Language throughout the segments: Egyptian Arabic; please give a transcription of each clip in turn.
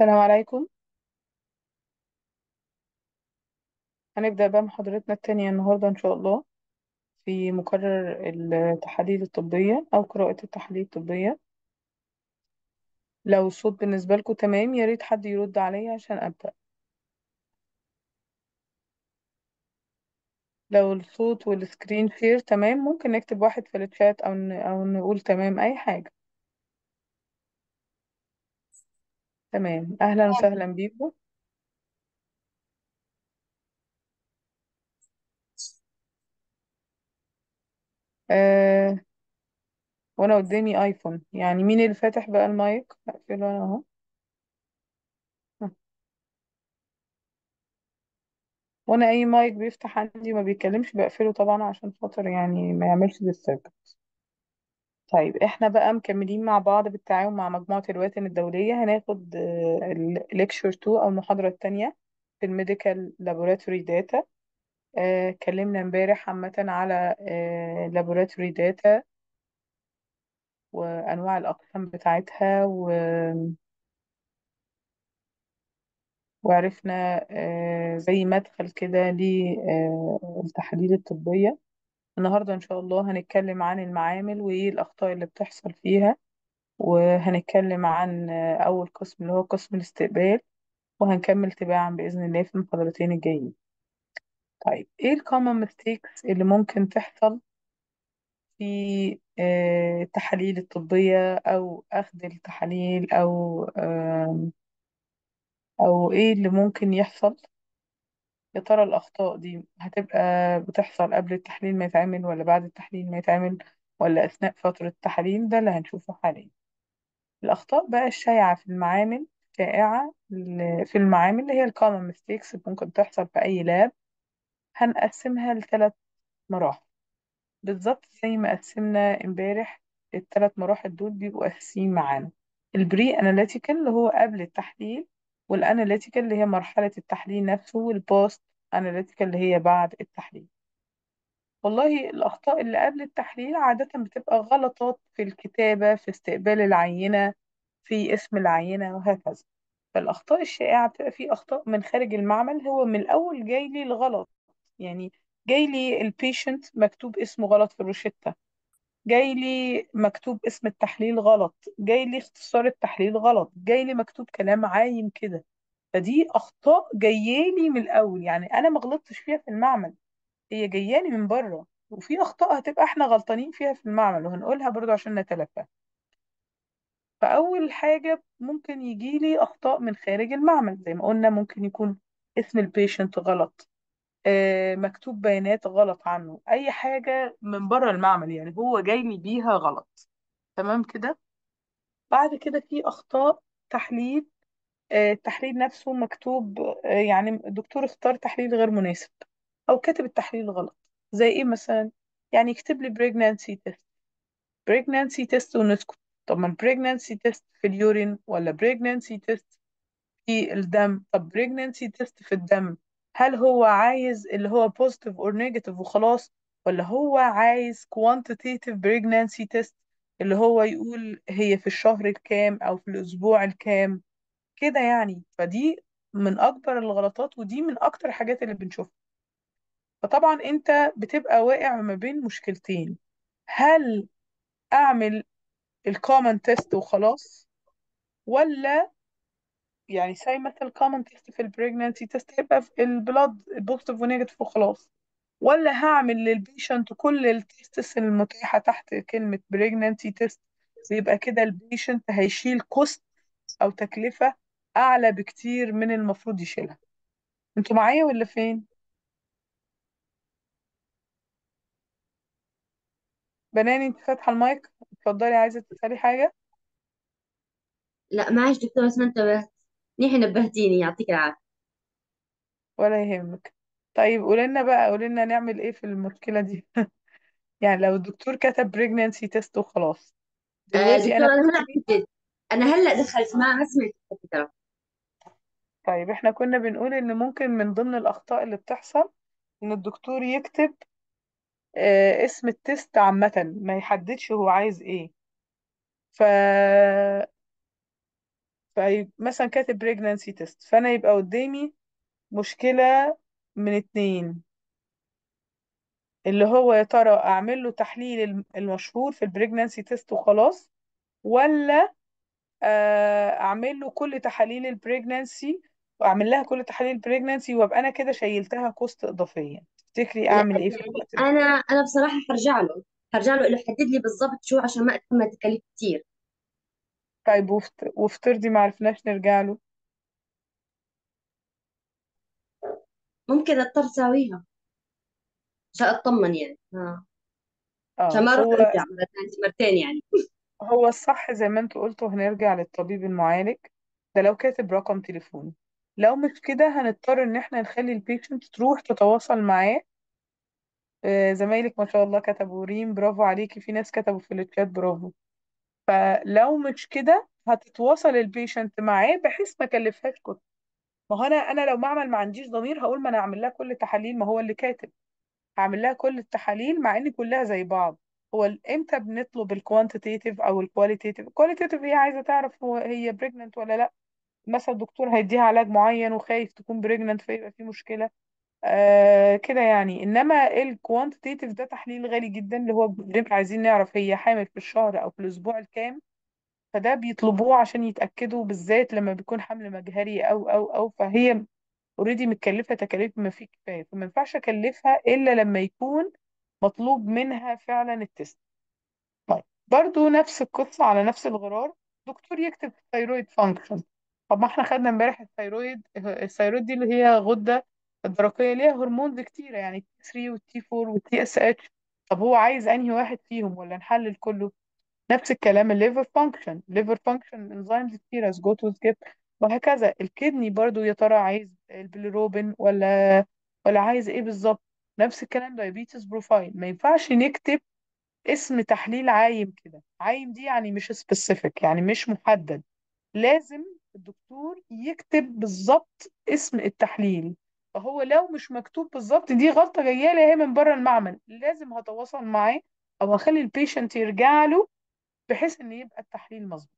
السلام عليكم هنبدأ بقى محاضرتنا التانية النهاردة إن شاء الله في مقرر التحاليل الطبية أو قراءة التحاليل الطبية لو الصوت بالنسبة لكم تمام يا ريت حد يرد عليا عشان أبدأ لو الصوت والسكرين شير تمام ممكن نكتب واحد في الشات أو ن... أو نقول تمام أي حاجة تمام أهلا وسهلا بيكم آه... وأنا قدامي آيفون يعني مين اللي فاتح بقى المايك هقفله أنا أهو وأنا أي مايك بيفتح عندي ما بيتكلمش بقفله طبعا عشان خاطر يعني ما يعملش ديسترب طيب احنا بقى مكملين مع بعض بالتعاون مع مجموعة الواتن الدولية هناخد الليكشر 2 أو المحاضرة التانية في الميديكال لابوراتوري داتا اتكلمنا امبارح عامة على لابوراتوري داتا وأنواع الأقسام بتاعتها و... وعرفنا آه، زي مدخل كده للتحاليل الطبية النهاردة إن شاء الله هنتكلم عن المعامل وإيه الأخطاء اللي بتحصل فيها وهنتكلم عن أول قسم اللي هو قسم الاستقبال وهنكمل تباعا بإذن الله في المحاضرتين الجايين طيب إيه ال common mistakes اللي ممكن تحصل في آه، التحاليل الطبية أو أخذ التحاليل أو آم، أو إيه اللي ممكن يحصل يا ترى الأخطاء دي هتبقى بتحصل قبل التحليل ما يتعمل ولا بعد التحليل ما يتعمل ولا أثناء فترة التحاليل ده اللي هنشوفه حاليا الأخطاء بقى الشائعة في المعامل شائعة ل- في المعامل اللي هي ال common mistakes اللي ممكن تحصل في أي لاب هنقسمها لثلاث مراحل بالظبط زي ما قسمنا امبارح الثلاث مراحل دول بيبقوا أساسيين معانا البري أناليتيكال اللي هو قبل التحليل والأناليتيكال اللي هي مرحلة التحليل نفسه والبوست أناليتيكال اللي هي بعد التحليل والله الأخطاء اللي قبل التحليل عادة بتبقى غلطات في الكتابة في استقبال العينة في اسم العينة وهكذا فالأخطاء الشائعة بتبقى في أخطاء من خارج المعمل هو من الأول جاي لي الغلط يعني جاي لي البيشنت مكتوب اسمه غلط في الروشتة جاي لي مكتوب اسم التحليل غلط جاي لي اختصار التحليل غلط جاي لي مكتوب كلام عايم كده فدي أخطاء جاية لي من الأول يعني أنا ما غلطتش فيها في المعمل هي جاياني من بره وفي أخطاء هتبقى احنا غلطانين فيها في المعمل وهنقولها برضو عشان نتلافاها فأول حاجة ممكن يجيلي أخطاء من خارج المعمل زي ما قلنا ممكن يكون اسم البيشنت غلط آه، مكتوب بيانات غلط عنه أي حاجة من بره المعمل يعني هو جاي لي بيها غلط تمام كده بعد كده في أخطاء تحليل آه، التحليل نفسه مكتوب آه، يعني الدكتور اختار تحليل غير مناسب أو كاتب التحليل غلط زي إيه مثلا يعني يكتب لي pregnancy test pregnancy test ونسكت طب ما pregnancy test في اليورين ولا pregnancy test في الدم طب pregnancy test في الدم هل هو عايز اللي هو positive or negative وخلاص ولا هو عايز quantitative pregnancy test اللي هو يقول هي في الشهر الكام أو في الأسبوع الكام كده يعني فدي من أكبر الغلطات ودي من أكتر الحاجات اللي بنشوفها فطبعا أنت بتبقى واقع ما بين مشكلتين هل أعمل الكومن تيست وخلاص ولا يعني زي مثلا الكومن تيست في البريجنانسي تيست هيبقى في البلاد بوزيتيف ونيجاتيف وخلاص ولا هعمل للبيشنت كل التيستس المتاحة تحت كلمة بريجنانسي تيست ويبقى كده البيشنت هيشيل كوست أو تكلفة أعلى بكتير من المفروض يشيلها انتوا معايا ولا فين؟ بناني انت فاتحة المايك اتفضلي عايزة تسألي حاجة لا معلش دكتور بس ما انتبهت منيح نبهتيني يعطيك العافية ولا يهمك طيب قولي لنا بقى قولي لنا نعمل ايه في المشكلة دي يعني لو الدكتور كتب بريجنانسي تيست وخلاص آه دلوقتي دكتور انا أنا هلا حدد أنا هلا دخلت ما سمعت ترى طيب احنا كنا بنقول ان ممكن من ضمن الاخطاء اللي بتحصل ان الدكتور يكتب آه اسم التست عامة ما يحددش هو عايز ايه ف فمثلا كاتب بريجنانسي تيست فانا يبقى قدامي مشكلة من اتنين اللي هو يا ترى اعمل له تحليل الم- المشهور في البريجنانسي تيست وخلاص ولا آه، اعمل له كل تحاليل البريجنانسي واعمل لها كل تحاليل البريجنانسي وابقى انا كده شيلتها كوست اضافية تفتكري لا اعمل ايه في يعني الوقت ده انا انا بصراحه هرجع له هرجع له له يحدد لي بالضبط شو عشان ما اتحمل تكاليف كتير طيب وفت... وافترضي ما عرفناش نرجع له ممكن اضطر اساويها عشان اطمن يعني ها عشان اه ما اروح هو ارجع مره ثانيه مرتين يعني هو الصح زي ما انتوا قلتوا هنرجع للطبيب المعالج ده لو كاتب رقم تليفون لو مش كده هنضطر ان احنا نخلي البيشنت تروح تتواصل معاه آه، زمايلك ما شاء الله كتبوا ريم برافو عليكي في ناس كتبوا في الشات برافو فلو مش كده هتتواصل البيشنت معاه بحيث ما كلفهاش كتب ما هو انا انا لو معمل ما عنديش ضمير هقول ما انا اعمل لها كل التحاليل ما هو اللي كاتب هعمل لها كل التحاليل مع ان كلها زي بعض هو ال- امتى بنطلب الكوانتيتيف او الكواليتيتيف الكواليتيتيف هي عايزه تعرف هو هي بريجننت ولا لا مثلا الدكتور هيديها علاج معين وخايف تكون بريجننت فيبقى في مشكله آه كده يعني انما الكوانتيتيف ده تحليل غالي جدا اللي هو بنبقى عايزين نعرف هي حامل في الشهر او في الاسبوع الكام فده بيطلبوه عشان يتاكدوا بالذات لما بيكون حمل مجهري او او او فهي اوريدي متكلفة تكاليف ما فيه كفاية فما ينفعش اكلفها الا لما يكون مطلوب منها فعلا التست طيب برضو نفس القصة على نفس الغرار دكتور يكتب ثيرويد فانكشن طب ما احنا خدنا امبارح الثيرويد الثيرويد دي اللي هي غدة الدرقية ليها هرمونز كتيرة يعني تي 3 والتي 4 والتي اس اتش طب هو عايز انهي واحد فيهم ولا نحلل كله نفس الكلام الليفر فانكشن ليفر فانكشن انزيمز كتيرة سجوت وسكيب وهكذا الكدني برضو يا ترى عايز البيليروبين ولا ولا عايز ايه بالظبط نفس الكلام دايابيتس بروفايل ما ينفعش نكتب اسم تحليل عايم كده عايم دي يعني مش سبيسيفيك يعني مش محدد لازم الدكتور يكتب بالظبط اسم التحليل فهو لو مش مكتوب بالظبط دي غلطة جاية لي هي من بره المعمل لازم هتواصل معاه او هخلي البيشنت يرجع له بحيث ان يبقى التحليل مظبوط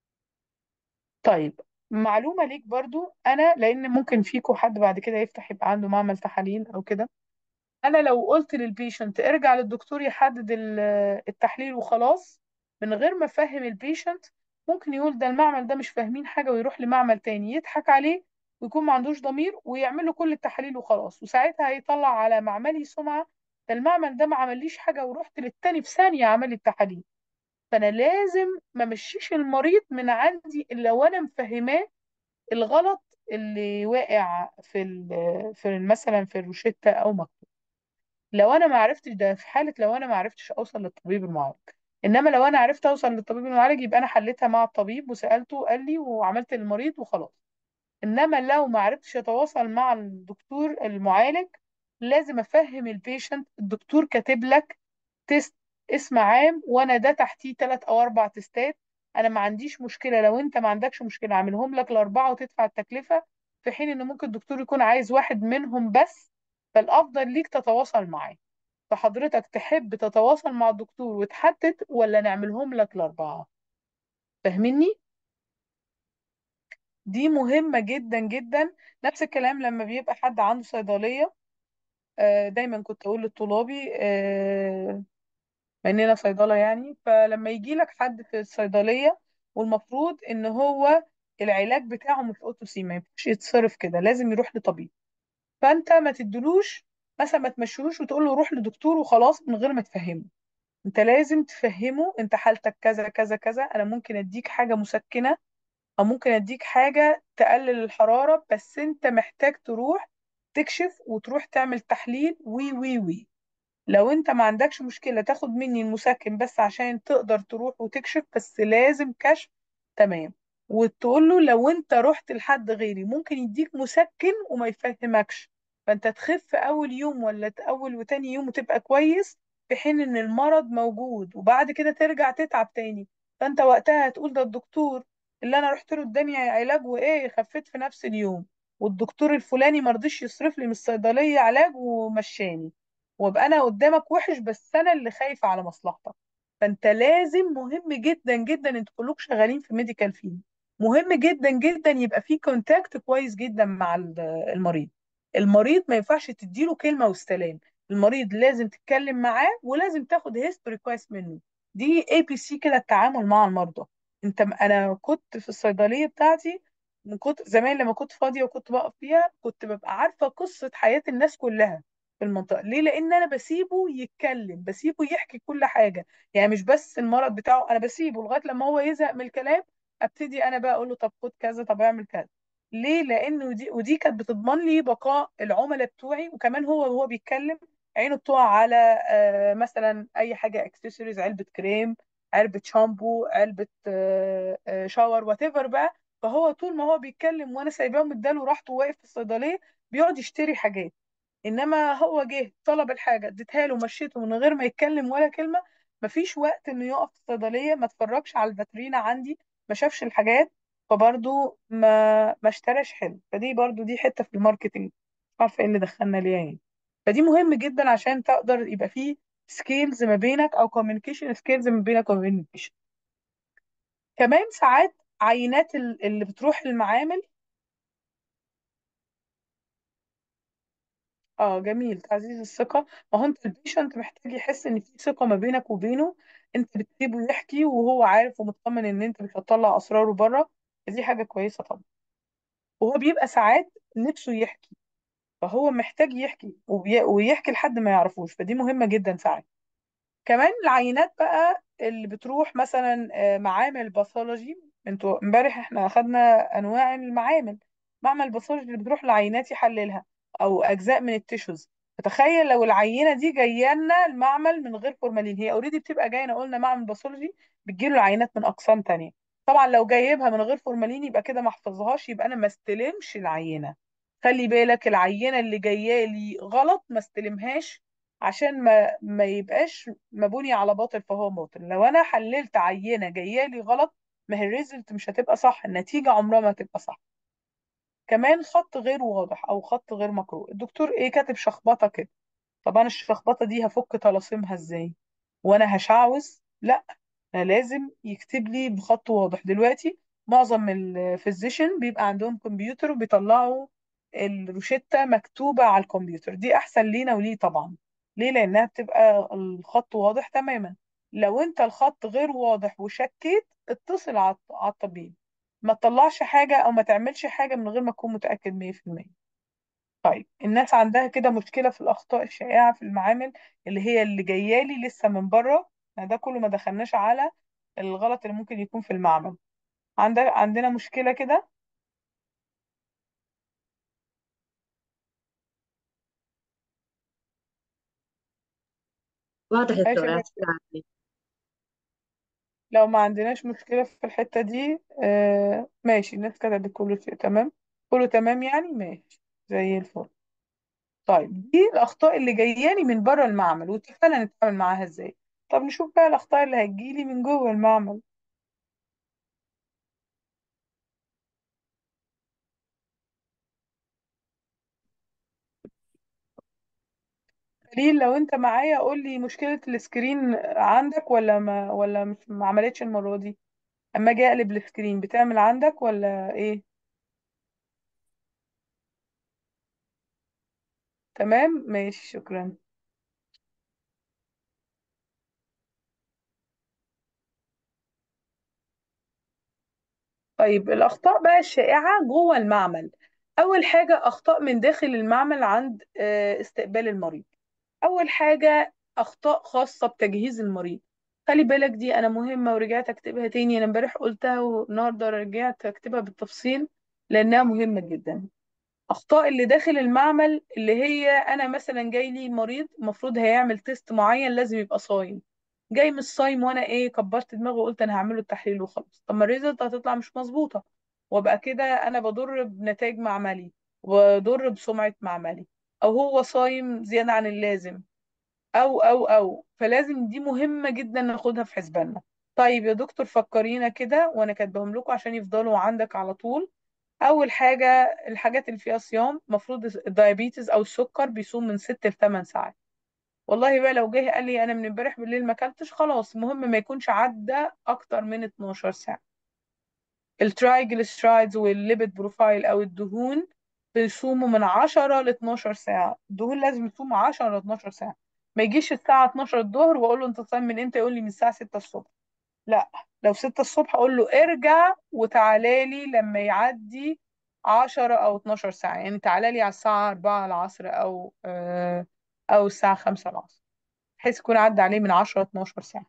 طيب معلومة ليك برضو انا لان ممكن فيكو حد بعد كده يفتح يبقى عنده معمل تحاليل او كده انا لو قلت للبيشنت ارجع للدكتور يحدد ال- التحليل وخلاص من غير ما افهم البيشنت ممكن يقول ده المعمل ده مش فاهمين حاجة ويروح لمعمل تاني يضحك عليه ويكون ما عندوش ضمير ويعمل له كل التحاليل وخلاص وساعتها هيطلع على معملي سمعة ده المعمل ده ما عمليش حاجة ورحت للتاني في ثانية عمل لي التحاليل فانا لازم ما مشيش المريض من عندي الا وانا مفهماه الغلط اللي واقع في ال- في مثلا في الروشتة او مكتوب لو انا ما عرفتش ده في حالة لو انا ما عرفتش اوصل للطبيب المعالج انما لو انا عرفت اوصل للطبيب المعالج يبقى انا حليتها مع الطبيب وسألته قال لي وعملت للمريض وخلاص انما لو ما عرفتش اتواصل مع الدكتور المعالج لازم افهم البيشنت الدكتور كاتب لك تيست اسم عام وانا ده تحتيه ثلاث او اربع تيستات انا ما عنديش مشكله لو انت ما عندكش مشكله اعملهم لك الاربعه وتدفع التكلفه في حين ان ممكن الدكتور يكون عايز واحد منهم بس فالافضل ليك تتواصل معاه فحضرتك تحب تتواصل مع الدكتور وتحدد ولا نعملهم لك الاربعه فاهمني دي مهمه جدا جدا نفس الكلام لما بيبقى حد عنده صيدليه آه، دايما كنت اقول لطلابي آه، مع اننا صيدله يعني فلما يجي لك حد في الصيدليه والمفروض ان هو العلاج بتاعه مش اوتوسي ما ينفعش يتصرف كده لازم يروح لطبيب فانت ما تدلوش مثلا ما تمشيهوش وتقول له روح لدكتور وخلاص من غير ما تفهمه انت لازم تفهمه انت حالتك كذا كذا كذا انا ممكن اديك حاجه مسكنه او ممكن اديك حاجه تقلل الحراره بس انت محتاج تروح تكشف وتروح تعمل تحليل وي وي وي لو انت ما عندكش مشكلة تاخد مني المسكن بس عشان تقدر تروح وتكشف بس لازم كشف تمام وتقول له لو انت رحت لحد غيري ممكن يديك مسكن وما يفهمكش فانت تخف اول يوم ولا ت- اول وتاني يوم وتبقى كويس في حين ان المرض موجود وبعد كده ترجع تتعب تاني فانت وقتها هتقول ده الدكتور اللي انا رحت له اداني علاج وايه خفيت في نفس اليوم والدكتور الفلاني مرضيش يصرف لي من الصيدلية علاج ومشاني وابقى انا قدامك وحش بس انا اللي خايفه على مصلحتك فانت لازم مهم جدا جدا انتوا كلكم شغالين في ميديكال فيلد مهم جدا جدا يبقى في كونتاكت كويس جدا مع ال- المريض المريض ما ينفعش تديله كلمة والسلام المريض لازم تتكلم معاه ولازم تاخد هيستوري كويس منه دي اي بي سي كده التعامل مع المرضى انت انا كنت في الصيدلية بتاعتي من كنت زمان لما كنت فاضية وكنت بقف فيها كنت ببقى عارفة قصة حياة الناس كلها في المنطقة ليه لأن أنا بسيبه يتكلم بسيبه يحكي كل حاجة يعني مش بس المرض بتاعه أنا بسيبه لغاية لما هو يزهق من الكلام ابتدي انا بقى اقول له طب خد كذا طب اعمل كذا ليه لانه دي ودي كانت بتضمن لي بقاء العملاء بتوعي وكمان هو وهو بيتكلم عينه بتقع على آه، مثلا اي حاجه اكسسوارز علبه كريم علبه شامبو علبه آه، آه، شاور وات ايفر بقى فهو طول ما هو بيتكلم وانا سايباه مداله راحته واقف في الصيدليه بيقعد يشتري حاجات انما هو جه طلب الحاجه اديتها له مشيته من غير ما يتكلم ولا كلمه مفيش وقت انه يقف في الصيدليه ما اتفرجش على الفاترينا عندي ما شافش الحاجات فبرضه ما ما اشتراش حلو فدي برضه دي حته في الماركتينج مش عارفه ايه اللي دخلنا ليها يعني فدي مهم جدا عشان تقدر يبقى فيه سكيلز ما بينك او كوميونيكيشن سكيلز ما بينك وما بين البيشنت كمان ساعات عينات ال- اللي بتروح المعامل اه جميل تعزيز الثقة ما هو انت البيشنت محتاج يحس ان في ثقة ما بينك وبينه انت بتسيبه يحكي وهو عارف ومطمن ان انت مش هتطلع اسراره بره دي حاجة كويسة طبعا وهو بيبقى ساعات نفسه يحكي فهو محتاج يحكي وبي... ويحكي لحد ما يعرفوش فدي مهمة جدا ساعات كمان العينات بقى اللي بتروح مثلا آه، معامل باثولوجي انتوا امبارح احنا اخدنا انواع المعامل معمل باثولوجي اللي بتروح لعينات يحللها او اجزاء من التيشوز فتخيل لو العينه دي جايه لنا المعمل من غير فورمالين هي اوريدي بتبقى جايه قلنا معمل باثولوجي بتجيله العينات من اقسام تانية طبعا لو جايبها من غير فورمالين يبقى كده ما احفظهاش يبقى انا ما استلمش العينه خلي بالك العينه اللي جايه لي غلط ما استلمهاش عشان ما ما يبقاش مبني على باطل فهو باطل لو انا حللت عينه جايه لي غلط ما هي الريزلت مش هتبقى صح النتيجه عمرها ما هتبقى صح كمان خط غير واضح او خط غير مقروء الدكتور ايه كاتب شخبطه كده طب انا الشخبطه دي هفك طلاسمها ازاي وانا هشعوذ لا أنا لازم يكتب لي بخط واضح دلوقتي معظم الفيزيشن بيبقى عندهم كمبيوتر وبيطلعوا الروشتة مكتوبة على الكمبيوتر دي أحسن لينا وليه طبعا ليه لأنها بتبقى الخط واضح تماما لو أنت الخط غير واضح وشكيت اتصل على على الطبيب ما تطلعش حاجة أو ما تعملش حاجة من غير ما تكون متأكد 100% طيب الناس عندها كده مشكلة في الأخطاء الشائعة في المعامل اللي هي اللي جايالي لسه من بره يعني ده كله ما دخلناش على الغلط اللي ممكن يكون في المعمل عندنا عندنا مشكلة كده واضح يا دكتور شباب يعطيك العافية لو ما عندناش مشكلة في الحتة دي آه ماشي الناس كتبت كله شيء تمام كله تمام يعني ماشي زي الفل طيب دي الأخطاء اللي جاياني من بره المعمل واتفقنا نتعامل معاها ازاي طب نشوف بقى الأخطاء اللي هتجيلي من جوه المعمل خليل لو انت معايا قول لي مشكلة السكرين عندك ولا ما ولا مش ما عملتش المرة دي اما اجي اقلب السكرين بتعمل عندك ولا ايه تمام ماشي شكرا طيب الأخطاء بقى الشائعة جوه المعمل أول حاجة أخطاء من داخل المعمل عند آه، استقبال المريض أول حاجة أخطاء خاصة بتجهيز المريض خلي بالك دي أنا مهمة ورجعت أكتبها تاني أنا امبارح قلتها والنهاردة رجعت أكتبها بالتفصيل لأنها مهمة جدا اخطاء اللي داخل المعمل اللي هي انا مثلا جاي لي مريض المفروض هيعمل تيست معين لازم يبقى صايم جاي مش صايم وانا ايه كبرت دماغي وقلت انا هعمله التحليل وخلاص طب ما الريزلت هتطلع مش مظبوطه وابقى كده انا بضر بنتائج معملي وبضر بسمعه معملي او هو صايم زياده عن اللازم او او او فلازم دي مهمه جدا ناخدها في حسباننا طيب يا دكتور فكرينا كده وانا كاتبهم لكم عشان يفضلوا عندك على طول اول حاجه الحاجات اللي فيها صيام المفروض الدايابيتس او السكر بيصوم من 6 ل 8 ساعات والله بقى لو جه قال لي انا من امبارح بالليل ما اكلتش خلاص المهم ما يكونش عدى اكتر من 12 ساعه الترايجليسرايدز والليبيد بروفايل او الدهون بيصوموا من 10 ل 12 ساعة الدهون لازم يصوموا 10 ل 12 ساعة ما يجيش الساعة 12 الظهر واقول له انت صايم من امتى يقول لي من الساعة 6 الصبح لا لو 6 الصبح اقول له ارجع وتعالى لي لما يعدي 10 او 12 ساعة يعني تعالى لي على الساعة 4 العصر او آه، او الساعة 5 العصر بحيث يكون عدى عليه من 10 ل 12 ساعة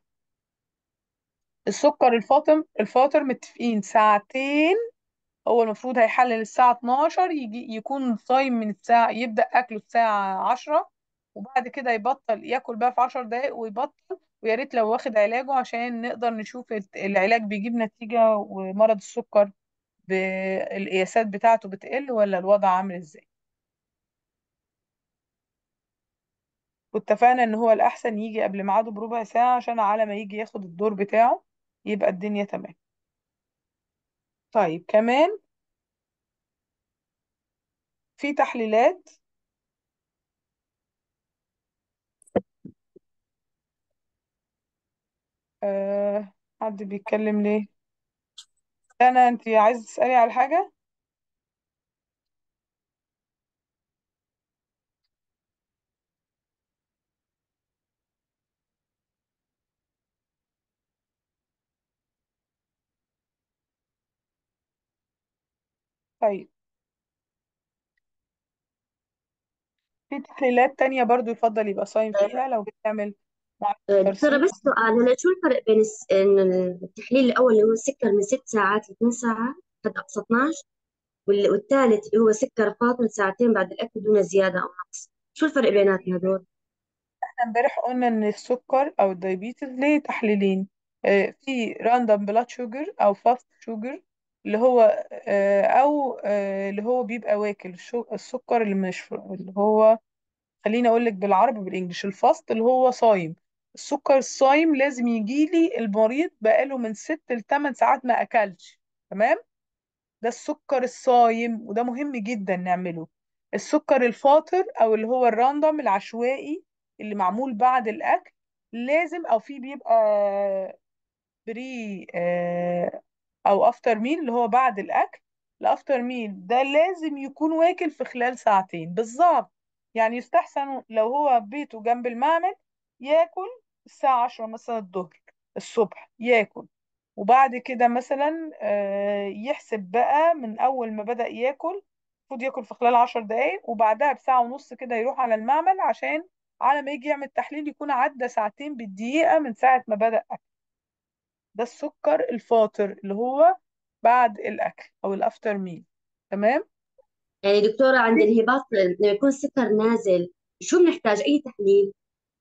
السكر الفاطم الفاطر متفقين ساعتين هو المفروض هيحلل الساعة 12 يجي يكون صايم من الساعة يبدأ أكله الساعة 10 وبعد كده يبطل ياكل بقى في 10 دقايق ويبطل ويا ريت لو واخد علاجه عشان نقدر نشوف الت- العلاج بيجيب نتيجة ومرض السكر بالقياسات بتاعته بتقل ولا الوضع عامل ازاي واتفقنا ان هو الأحسن يجي قبل ميعاده بربع ساعة عشان على ما يجي ياخد الدور بتاعه يبقى الدنيا تمام طيب كمان في تحليلات أه حد بيتكلم ليه انا انت عايزه تسالي على حاجه طيب في تحليلات تانية برضو يفضل يبقى صايم فيها لو بتعمل معالجة آه، دكتورة ترسيب بس سؤال هلا شو الفرق بين الس- إن التحليل الأول اللي هو السكر من ست ساعات ل 2 ساعات حد أقصى 12 وال- والثالث اللي هو سكر فاطر ساعتين بعد الأكل دون زيادة أو نقص شو الفرق بيناتهم هدول؟ احنا امبارح قلنا ان السكر او الدايبيتس ليه تحليلين آه، في راندوم بلاد شوجر او فاست شوجر اللي هو آه، او آه، اللي هو بيبقى واكل الشو- السكر اللي مش اللي هو خليني اقول لك بالعربي بالانجلش الفاست اللي هو صايم السكر الصايم لازم يجي لي المريض بقاله من ست لثمان ساعات ما اكلش تمام ده السكر الصايم وده مهم جدا نعمله السكر الفاطر او اللي هو الراندوم العشوائي اللي معمول بعد الاكل لازم او فيه بيبقى بري آه، او افتر ميل اللي هو بعد الاكل الافتر ميل ده لازم يكون واكل في خلال ساعتين بالظبط يعني يستحسن لو هو بيته جنب المعمل ياكل الساعة عشرة مثلا الظهر الصبح ياكل وبعد كده مثلا آه، يحسب بقى من أول ما بدأ ياكل المفروض ياكل في خلال عشر دقايق وبعدها بساعة ونص كده يروح على المعمل عشان على ما يجي يعمل تحليل يكون عدى ساعتين بالدقيقة من ساعة ما بدأ ده السكر الفاطر اللي هو بعد الأكل أو الأفتر ميل تمام يعني دكتورة عند الهباط لما يكون السكر نازل شو بنحتاج أي تحليل؟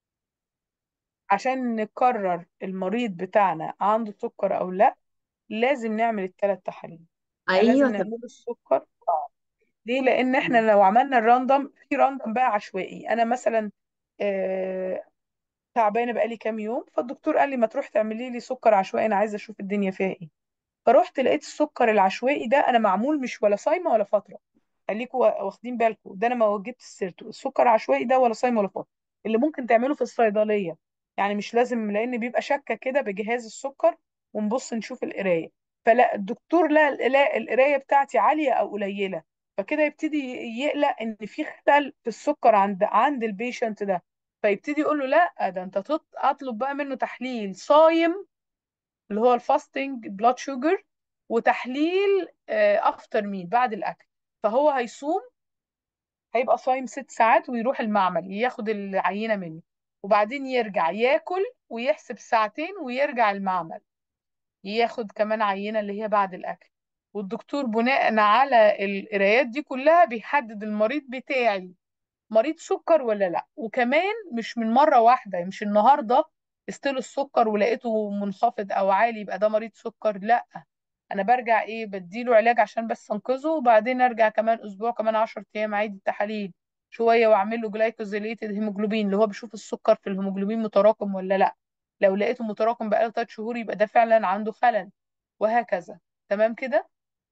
عشان نقرر المريض بتاعنا عنده سكر أو لا لازم نعمل الثلاث تحاليل يعني أيوة لازم تمام نعمل السكر ليه لأن احنا لو عملنا الراندوم في راندوم بقى عشوائي أنا مثلا آه تعبانة بقالي كام يوم فالدكتور قال لي ما تروح تعملي لي سكر عشوائي أنا عايزة أشوف الدنيا فيها إيه فروحت لقيت السكر العشوائي ده انا معمول مش ولا صايمه ولا فتره خليكوا وا- واخدين بالكم ده انا ما وجبت سيرته السكر العشوائي ده ولا صايم ولا فتره اللي ممكن تعمله في الصيدليه يعني مش لازم لان بيبقى شكه كده بجهاز السكر ونبص نشوف القرايه فلا الدكتور لا لا القرايه بتاعتي عاليه او قليله فكده يبتدي يقلق ان في خلل في السكر عند عند البيشنت ده فيبتدي يقول له لا ده انت تط- اطلب بقى منه تحليل صايم اللي هو الفاستنج بلاد شوجر وتحليل افتر ميل بعد الاكل فهو هيصوم هيبقى صايم ست ساعات ويروح المعمل ياخد العينة منه وبعدين يرجع ياكل ويحسب ساعتين ويرجع المعمل ياخد كمان عينة اللي هي بعد الأكل والدكتور بناء على القرايات دي كلها بيحدد المريض بتاعي مريض سكر ولا لا وكمان مش من مرة واحدة مش النهاردة استيل السكر ولقيته منخفض او عالي يبقى ده مريض سكر لا انا برجع ايه بديله علاج عشان بس انقذه وبعدين ارجع كمان اسبوع كمان 10 ايام اعيد التحاليل شوية واعمل له جلايكوزيليتد هيموجلوبين اللي هو بيشوف السكر في الهيموجلوبين متراكم ولا لا لو لقيته متراكم بقاله 3 شهور يبقى ده فعلا عنده خلل وهكذا تمام كده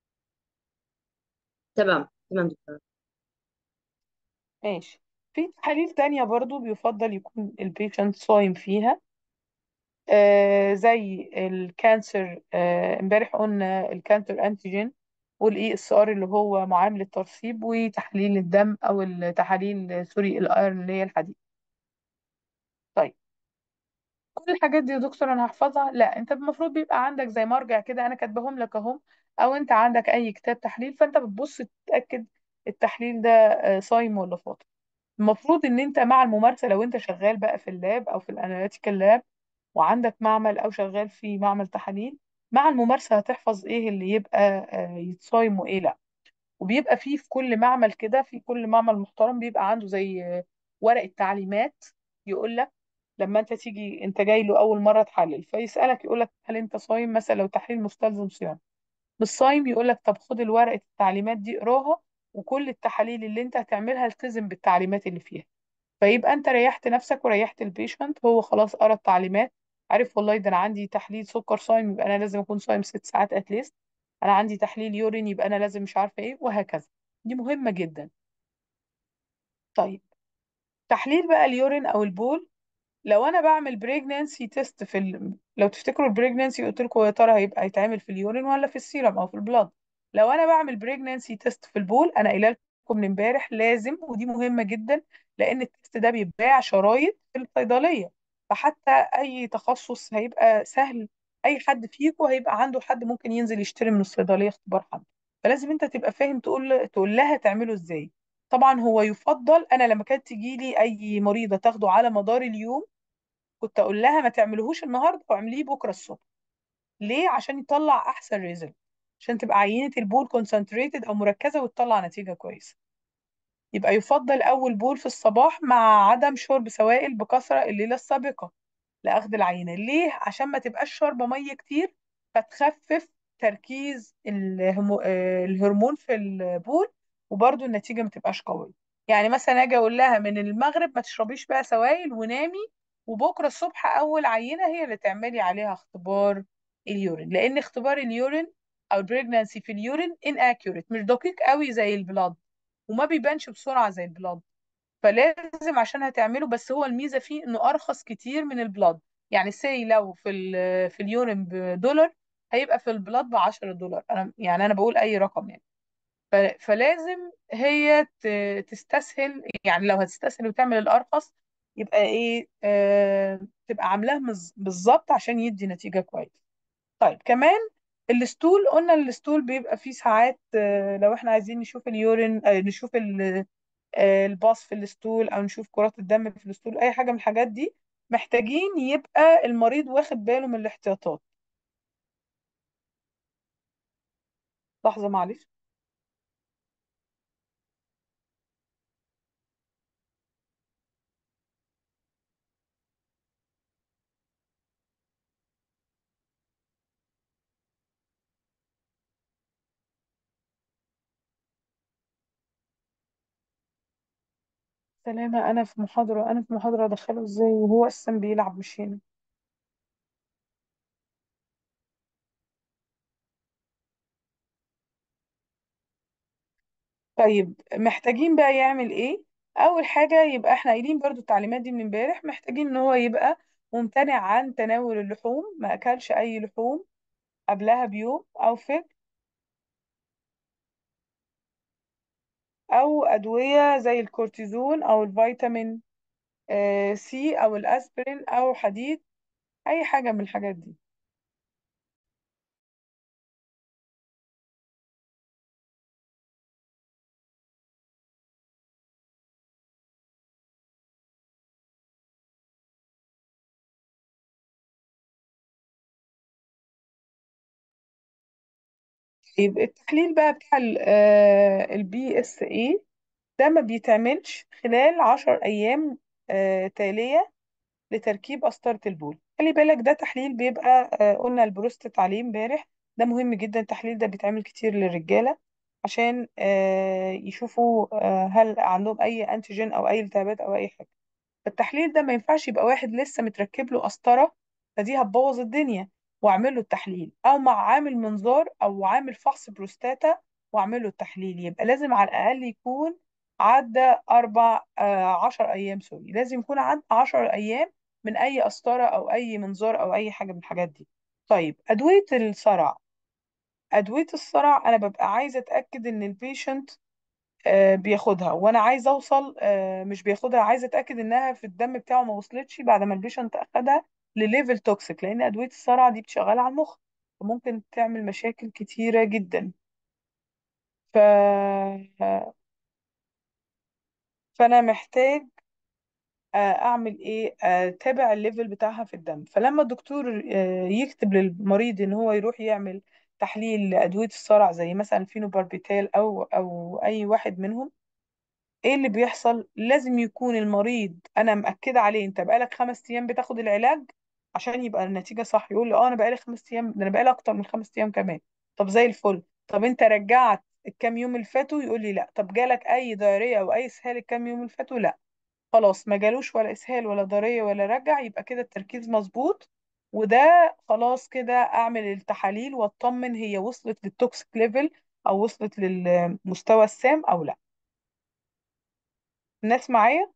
تمام تمام دكتورة ماشي في تحاليل تانية برضو بيفضل يكون البيشنت صايم فيها آه، زي الكانسر آه، امبارح قلنا الكانسر انتيجين والاي اس ار اللي هو معامل الترسيب وتحليل الدم او التحاليل سوري الايرون اللي هي الحديد طيب كل الحاجات دي يا دكتور انا هحفظها لا انت المفروض بيبقى عندك زي مرجع كده انا كاتبهم لك اهم او انت عندك اي كتاب تحليل فانت بتبص تتاكد التحليل ده آه، صايم ولا فاطر المفروض ان انت مع الممارسه لو انت شغال بقى في اللاب او في الاناليتيكال لاب وعندك معمل او شغال في معمل تحاليل مع الممارسه هتحفظ ايه اللي يبقى آه، يتصايم وايه لا وبيبقى فيه في كل معمل كده في كل معمل محترم بيبقى عنده زي آه، ورقه تعليمات يقول لك لما انت تيجي انت جاي له اول مره تحلل فيسالك يقول لك هل انت صايم مثلا لو تحليل مستلزم صيام مش صايم يقول لك طب خد الورقه التعليمات دي اقراها وكل التحاليل اللي انت هتعملها التزم بالتعليمات اللي فيها فيبقى انت ريحت نفسك وريحت البيشنت هو خلاص قرا التعليمات عارف والله ده انا عندي تحليل سكر صايم يبقى انا لازم اكون صايم ست ساعات اتليست انا عندي تحليل يورين يبقى انا لازم مش عارفه ايه وهكذا دي مهمه جدا طيب تحليل بقى اليورين او البول لو انا بعمل بريجنانسي تيست في ال... لو تفتكروا البريجنانسي قلت لكم يا ترى هيبقى يتعمل في اليورين ولا في السيرم او في البلاد لو انا بعمل بريجنانسي تيست في البول انا قايله لكم من امبارح لازم ودي مهمه جدا لان التيست ده بيتباع شرايط في الصيدليه فحتى اي تخصص هيبقى سهل اي حد فيكم هيبقى عنده حد ممكن ينزل يشتري من الصيدليه اختبار حمل فلازم انت تبقى فاهم تقول تقول لها تعمله ازاي طبعا هو يفضل انا لما كانت تجي لي اي مريضه تاخده على مدار اليوم كنت اقول لها ما تعملهوش النهارده واعمليه بكره الصبح ليه عشان يطلع احسن ريزلت عشان تبقى عينه البول كونسنتريتد او مركزه وتطلع نتيجه كويسه يبقى يفضل اول بول في الصباح مع عدم شرب سوائل بكثره الليله السابقه لاخذ العينه ليه عشان ما تبقاش شاربه ميه كتير فتخفف تركيز الهمو... آه، الهرمون في البول وبرده النتيجه ما تبقاش قويه يعني مثلا اجي اقول لها من المغرب ما تشربيش بقى سوائل ونامي وبكره الصبح اول عينه هي اللي تعملي عليها اختبار اليورين لان اختبار اليورين او البريجنانسي في اليورين inaccurate مش دقيق قوي زي البلاد وما بيبانش بسرعه زي البلاد فلازم عشان هتعمله بس هو الميزه فيه انه ارخص كتير من البلاد يعني سي لو في ال في اليورين بدولار هيبقى في البلاد ب 10 دولار انا يعني انا بقول اي رقم يعني ف- فلازم هي ت- تستسهل يعني لو هتستسهل وتعمل الارخص يبقى ايه آه تبقى عاملاه مز- بالظبط عشان يدي نتيجه كويسه طيب كمان الستول قلنا الستول بيبقى فيه ساعات آه، لو احنا عايزين نشوف اليورين آه، نشوف ال- آه، الباص في الستول او نشوف كرات الدم في الستول اي حاجه من الحاجات دي محتاجين يبقى المريض واخد باله من الاحتياطات لحظه معلش سلامة أنا في محاضرة أنا في محاضرة أدخله إزاي وهو أصلا بيلعب مش هنا طيب محتاجين بقى يعمل إيه أول حاجة يبقى إحنا قايلين برضو التعليمات دي من امبارح محتاجين إن هو يبقى ممتنع عن تناول اللحوم ما أكلش أي لحوم قبلها بيوم أو فجر أو أدوية زي الكورتيزون أو الفيتامين آه، سي أو الأسبرين أو حديد أي حاجة من الحاجات دي طيب التحليل بقى بتاع البي اس اي ده ما بيتعملش خلال عشر أيام آه، تالية لتركيب قسطرة البول خلي بالك ده تحليل بيبقى آه، قلنا البروستات عليه امبارح ده مهم جدا التحليل ده بيتعمل كتير للرجالة عشان آه، يشوفوا آه، هل عندهم أي أنتيجين أو أي التهابات أو أي حاجة فالتحليل ده ما ينفعش يبقى واحد لسه متركب له قسطرة فدي هتبوظ الدنيا واعمل له التحليل او مع عامل منظار او عامل فحص بروستاتا واعمل له التحليل يبقى لازم على الاقل يكون عدى اربع آه عشر ايام سوري لازم يكون عدى عشر ايام من اي قسطره او اي منظار او اي حاجه من الحاجات دي طيب ادويه الصرع ادويه الصرع انا ببقى عايزه اتاكد ان البيشنت آه، بياخدها وانا عايزه اوصل آه، مش بياخدها عايزه اتاكد انها في الدم بتاعه ما وصلتش بعد ما البيشنت اخدها لليفل توكسيك لان ادويه الصرع دي بتشغل على المخ وممكن تعمل مشاكل كتيره جدا ف... فانا محتاج آه، اعمل ايه اتابع الليفل بتاعها في الدم فلما الدكتور آه، يكتب للمريض ان هو يروح يعمل تحليل لادويه الصرع زي مثلا فينوباربيتال او او اي واحد منهم ايه اللي بيحصل لازم يكون المريض انا مأكدة عليه انت بقالك خمس ايام بتاخد العلاج عشان يبقى النتيجة صح يقول لي اه انا بقالي خمس ايام ده انا بقالي اكتر من خمس ايام كمان طب زي الفل طب انت رجعت الكام يوم اللي فاتوا يقول لي لا طب جالك اي ضرية او اي اسهال الكام يوم اللي فاتوا لا خلاص ما جالوش ولا اسهال ولا ضرية ولا رجع يبقى كده التركيز مظبوط وده خلاص كده اعمل التحاليل واطمن هي وصلت للتوكسيك ليفل او وصلت للمستوى السام او لا الناس معايا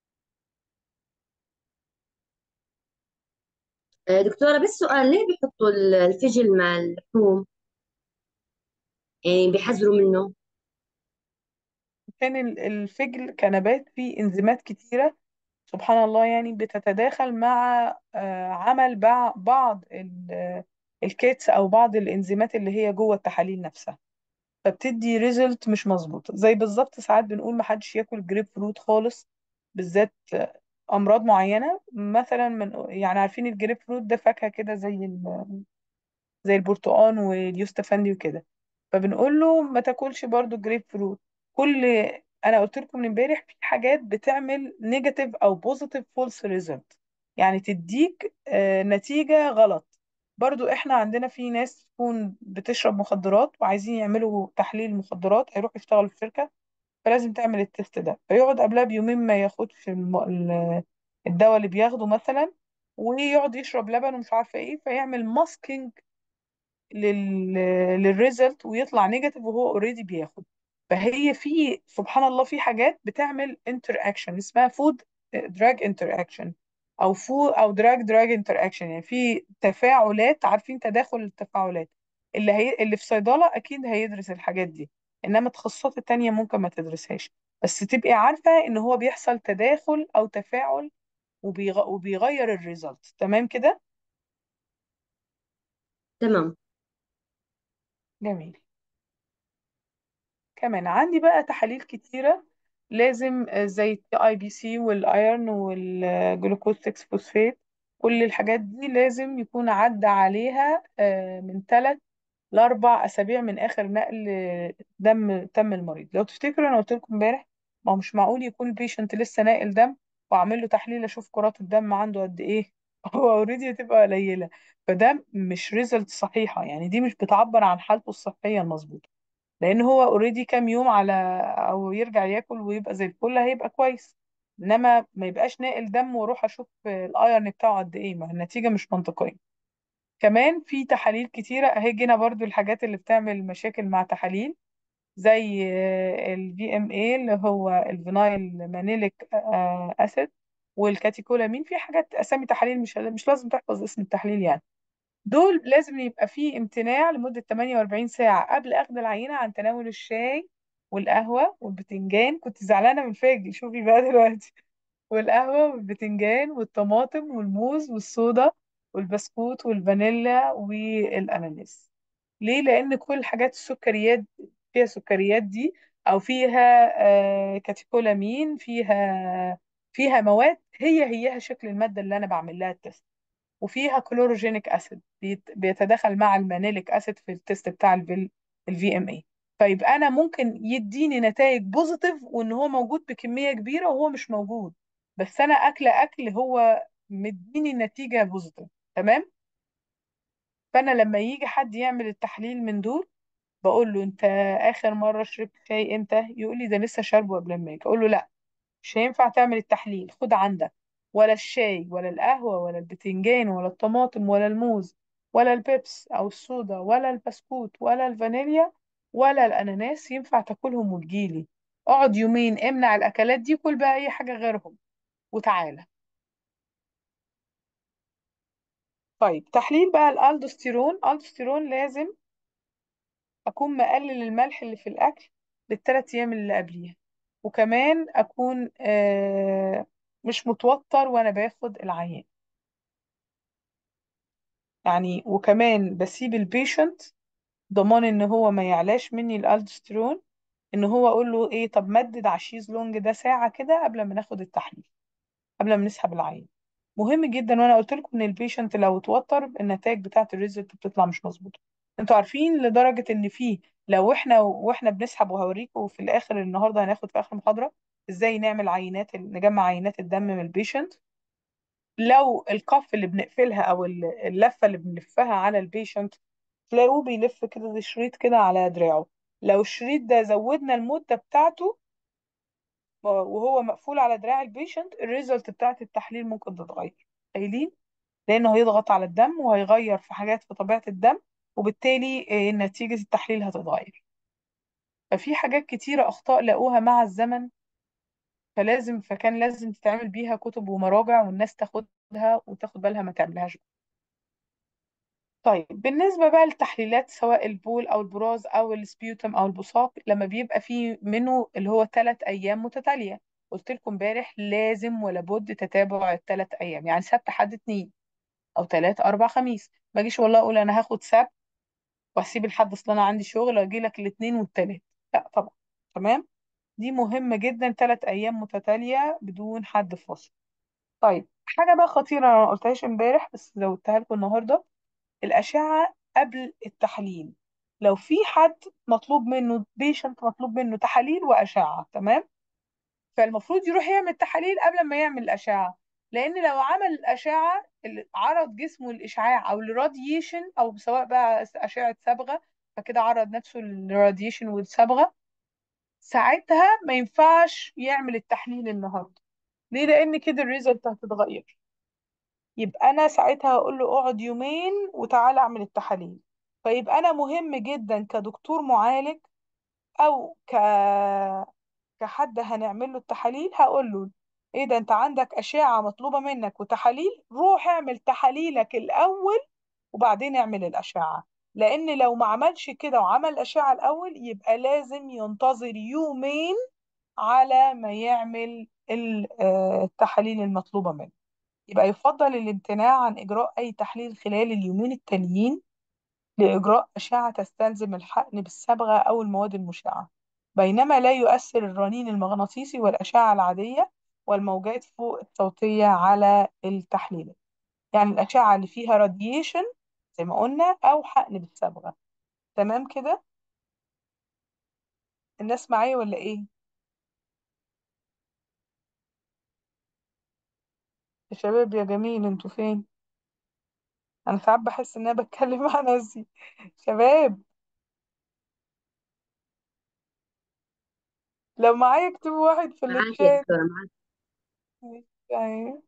آه، دكتورة بس سؤال ليه بيحطوا ال- الفجل مع اللحوم يعني بيحذروا منه كان ال- الفجل كنبات فيه انزيمات كتيرة سبحان الله يعني بتتداخل مع آه، عمل بع- بعض ال- آه، الكيتس او بعض الانزيمات اللي هي جوه التحاليل نفسها فبتدي ريزلت مش مظبوطة زي بالظبط ساعات بنقول محدش ياكل جريب فروت خالص بالذات آه، امراض معينة مثلا من يعني عارفين الجريب فروت ده فاكهة كده زي ال- زي البرتقال واليوستفندي وكده فبنقول له ما تاكلش برضو جريب فروت كل انا قلت لكم من امبارح في حاجات بتعمل نيجاتيف او بوزيتيف فولس ريزلت يعني تديك آه، نتيجة غلط برضو احنا عندنا في ناس تكون بتشرب مخدرات وعايزين يعملوا تحليل مخدرات هيروحوا يشتغلوا في شركة فلازم تعمل التست ده فيقعد قبلها بيومين ما ياخدش الم... ال- الدواء اللي بياخده مثلا ويقعد يشرب لبن ومش عارفه ايه فيعمل ماسكينج لل للريزلت ويطلع نيجاتيف وهو اوريدي بياخد فهي في سبحان الله في حاجات بتعمل انتر اكشن اسمها فود دراج انتر اكشن او فود او دراج دراج انتر اكشن يعني في تفاعلات عارفين تداخل التفاعلات اللي هي اللي في صيدلة اكيد هيدرس الحاجات دي انما التخصصات التانية ممكن ما تدرسهاش بس تبقي عارفة ان هو بيحصل تداخل او تفاعل وبيغ... وبيغير الريزلت تمام كده تمام جميل كمان عندي بقى تحاليل كتيرة لازم آه، زي التي اي بي سي والايرن والجلوكوز 6 فوسفات كل الحاجات دي لازم يكون عدى عليها آه، من ثلاث لأربع أسابيع من آخر نقل دم تم المريض لو تفتكروا أنا قلت لكم امبارح ما هو مش معقول يكون البيشنت لسه ناقل دم وأعمل له تحليل أشوف كرات الدم عنده قد إيه هو اوريدي هتبقى قليلة فده مش ريزلت صحيحة يعني دي مش بتعبر عن حالته الصحية المظبوطة لان هو اوريدي كام يوم على او يرجع ياكل ويبقى زي الفل هيبقى كويس انما ما يبقاش ناقل دم واروح اشوف الايرن بتاعه قد ايه ما النتيجه مش منطقيه كمان في تحاليل كتيره اهي جينا برضو الحاجات اللي بتعمل مشاكل مع تحاليل زي الفي ام اي اللي هو الفينايل مانيليك اسيد والكاتيكولامين في حاجات اسامي تحاليل مش مش لازم تحفظ اسم التحليل يعني دول لازم يبقى فيه امتناع لمدة 48 ساعة قبل أخذ العينة عن تناول الشاي والقهوة والبتنجان كنت زعلانة من فاجي شوفي بقى دلوقتي والقهوة والبتنجان والطماطم والموز والصودا والبسكوت والفانيلا والأناناس ليه؟ لأن كل حاجات السكريات فيها سكريات دي أو فيها آه كاتيكولامين فيها فيها مواد هي هيها شكل المادة اللي أنا بعمل لها التست وفيها كلوروجينيك اسيد بيتداخل مع المانيليك اسيد في التست بتاع الفي ام اي فيبقى انا ممكن يديني نتائج بوزيتيف وان هو موجود بكميه كبيره وهو مش موجود بس انا اكل اكل هو مديني نتيجه بوزيتيف تمام فانا لما يجي حد يعمل التحليل من دول بقول له انت اخر مره شربت شاي امتى يقول لي ده لسه شاربه قبل ما اجي اقول له لا مش هينفع تعمل التحليل خد عندك ولا الشاي ولا القهوة ولا البتنجان ولا الطماطم ولا الموز ولا البيبس أو الصودا ولا البسكوت ولا الفانيليا ولا الأناناس ينفع تاكلهم وتجيلي اقعد يومين امنع الأكلات دي كل بقى أي حاجة غيرهم وتعالى طيب تحليل بقى الالدوستيرون الالدوستيرون لازم اكون مقلل الملح اللي في الاكل بالثلاث ايام اللي قبليها وكمان اكون آه مش متوتر وانا باخد العيان يعني وكمان بسيب البيشنت ضمان ان هو ما يعلاش مني الالدوستيرون ان هو اقول له ايه طب مدد على الشيز لونج ده ساعة كده قبل ما ناخد التحليل قبل ما نسحب العين مهم جدا وانا قلت لكم ان البيشنت لو اتوتر النتائج بتاعه الريزلت بتطلع مش مظبوطه انتوا عارفين لدرجه ان في لو احنا واحنا بنسحب وهوريكم في الاخر النهارده هناخد في اخر المحاضره ازاي نعمل عينات نجمع عينات الدم من البيشنت لو القف اللي بنقفلها او ال- اللفه اللي بنلفها على البيشنت تلاقوه بيلف كده زي شريط كده على دراعه لو الشريط ده زودنا المده بتاعته وهو مقفول على دراع البيشنت الريزلت بتاعت التحليل ممكن تتغير قايلين لانه هيضغط على الدم وهيغير في حاجات في طبيعة الدم وبالتالي آه، نتيجة التحليل هتتغير ففي حاجات كتيرة أخطاء لقوها مع الزمن فلازم فكان لازم تتعمل بيها كتب ومراجع والناس تاخدها وتاخد بالها ما تعملهاش طيب بالنسبة بقى للتحليلات سواء البول أو البراز أو السبيوتم أو البصاق لما بيبقى فيه منه اللي هو ثلاث أيام متتالية قلت لكم امبارح لازم ولا بد تتابع الثلاث أيام يعني سبت حد اتنين أو تلات أربع خميس ما أجيش والله أقول أنا هاخد سبت وأسيب الحد أصل أنا عندي شغل وأجي لك الاثنين والتلات لا طبعا تمام دي مهمة جدا ثلاث أيام متتالية بدون حد فاصل طيب حاجة بقى خطيرة أنا ما قلتهاش امبارح بس زودتها لكم النهاردة الأشعة قبل التحليل لو في حد مطلوب منه بيشنت مطلوب منه تحاليل وأشعة تمام فالمفروض يروح يعمل تحاليل قبل ما يعمل الأشعة لأن لو عمل الأشعة اللي عرض جسمه للإشعاع أو الراديشن أو سواء بقى أشعة صبغة فكده عرض نفسه للراديشن والصبغة ساعتها ما ينفعش يعمل التحليل النهاردة ليه لأن كده الريزلت هتتغير يبقى أنا ساعتها هقول له اقعد يومين وتعالى أعمل التحاليل فيبقى أنا مهم جدا كدكتور معالج أو ك كحد هنعمل له التحاليل هقول له ايه ده انت عندك أشعة مطلوبة منك وتحاليل روح اعمل تحاليلك الأول وبعدين اعمل الأشعة لأن لو ما عملش كده وعمل الأشعة الأول يبقى لازم ينتظر يومين على ما يعمل ال- آه، التحاليل المطلوبة منه يبقى يفضل الامتناع عن إجراء أي تحليل خلال اليومين التاليين لإجراء أشعة تستلزم الحقن بالصبغة أو المواد المشعة بينما لا يؤثر الرنين المغناطيسي والأشعة العادية والموجات فوق الصوتية على التحليل يعني الأشعة اللي فيها راديشن زي ما قلنا أو حقن بالصبغة تمام كده الناس معايا ولا إيه يا شباب يا جميل انتوا فين أنا ساعات بحس إن أنا بتكلم مع نفسي شباب لو معايا اكتبوا واحد في معاك يا الشات دكتورة معاك يعني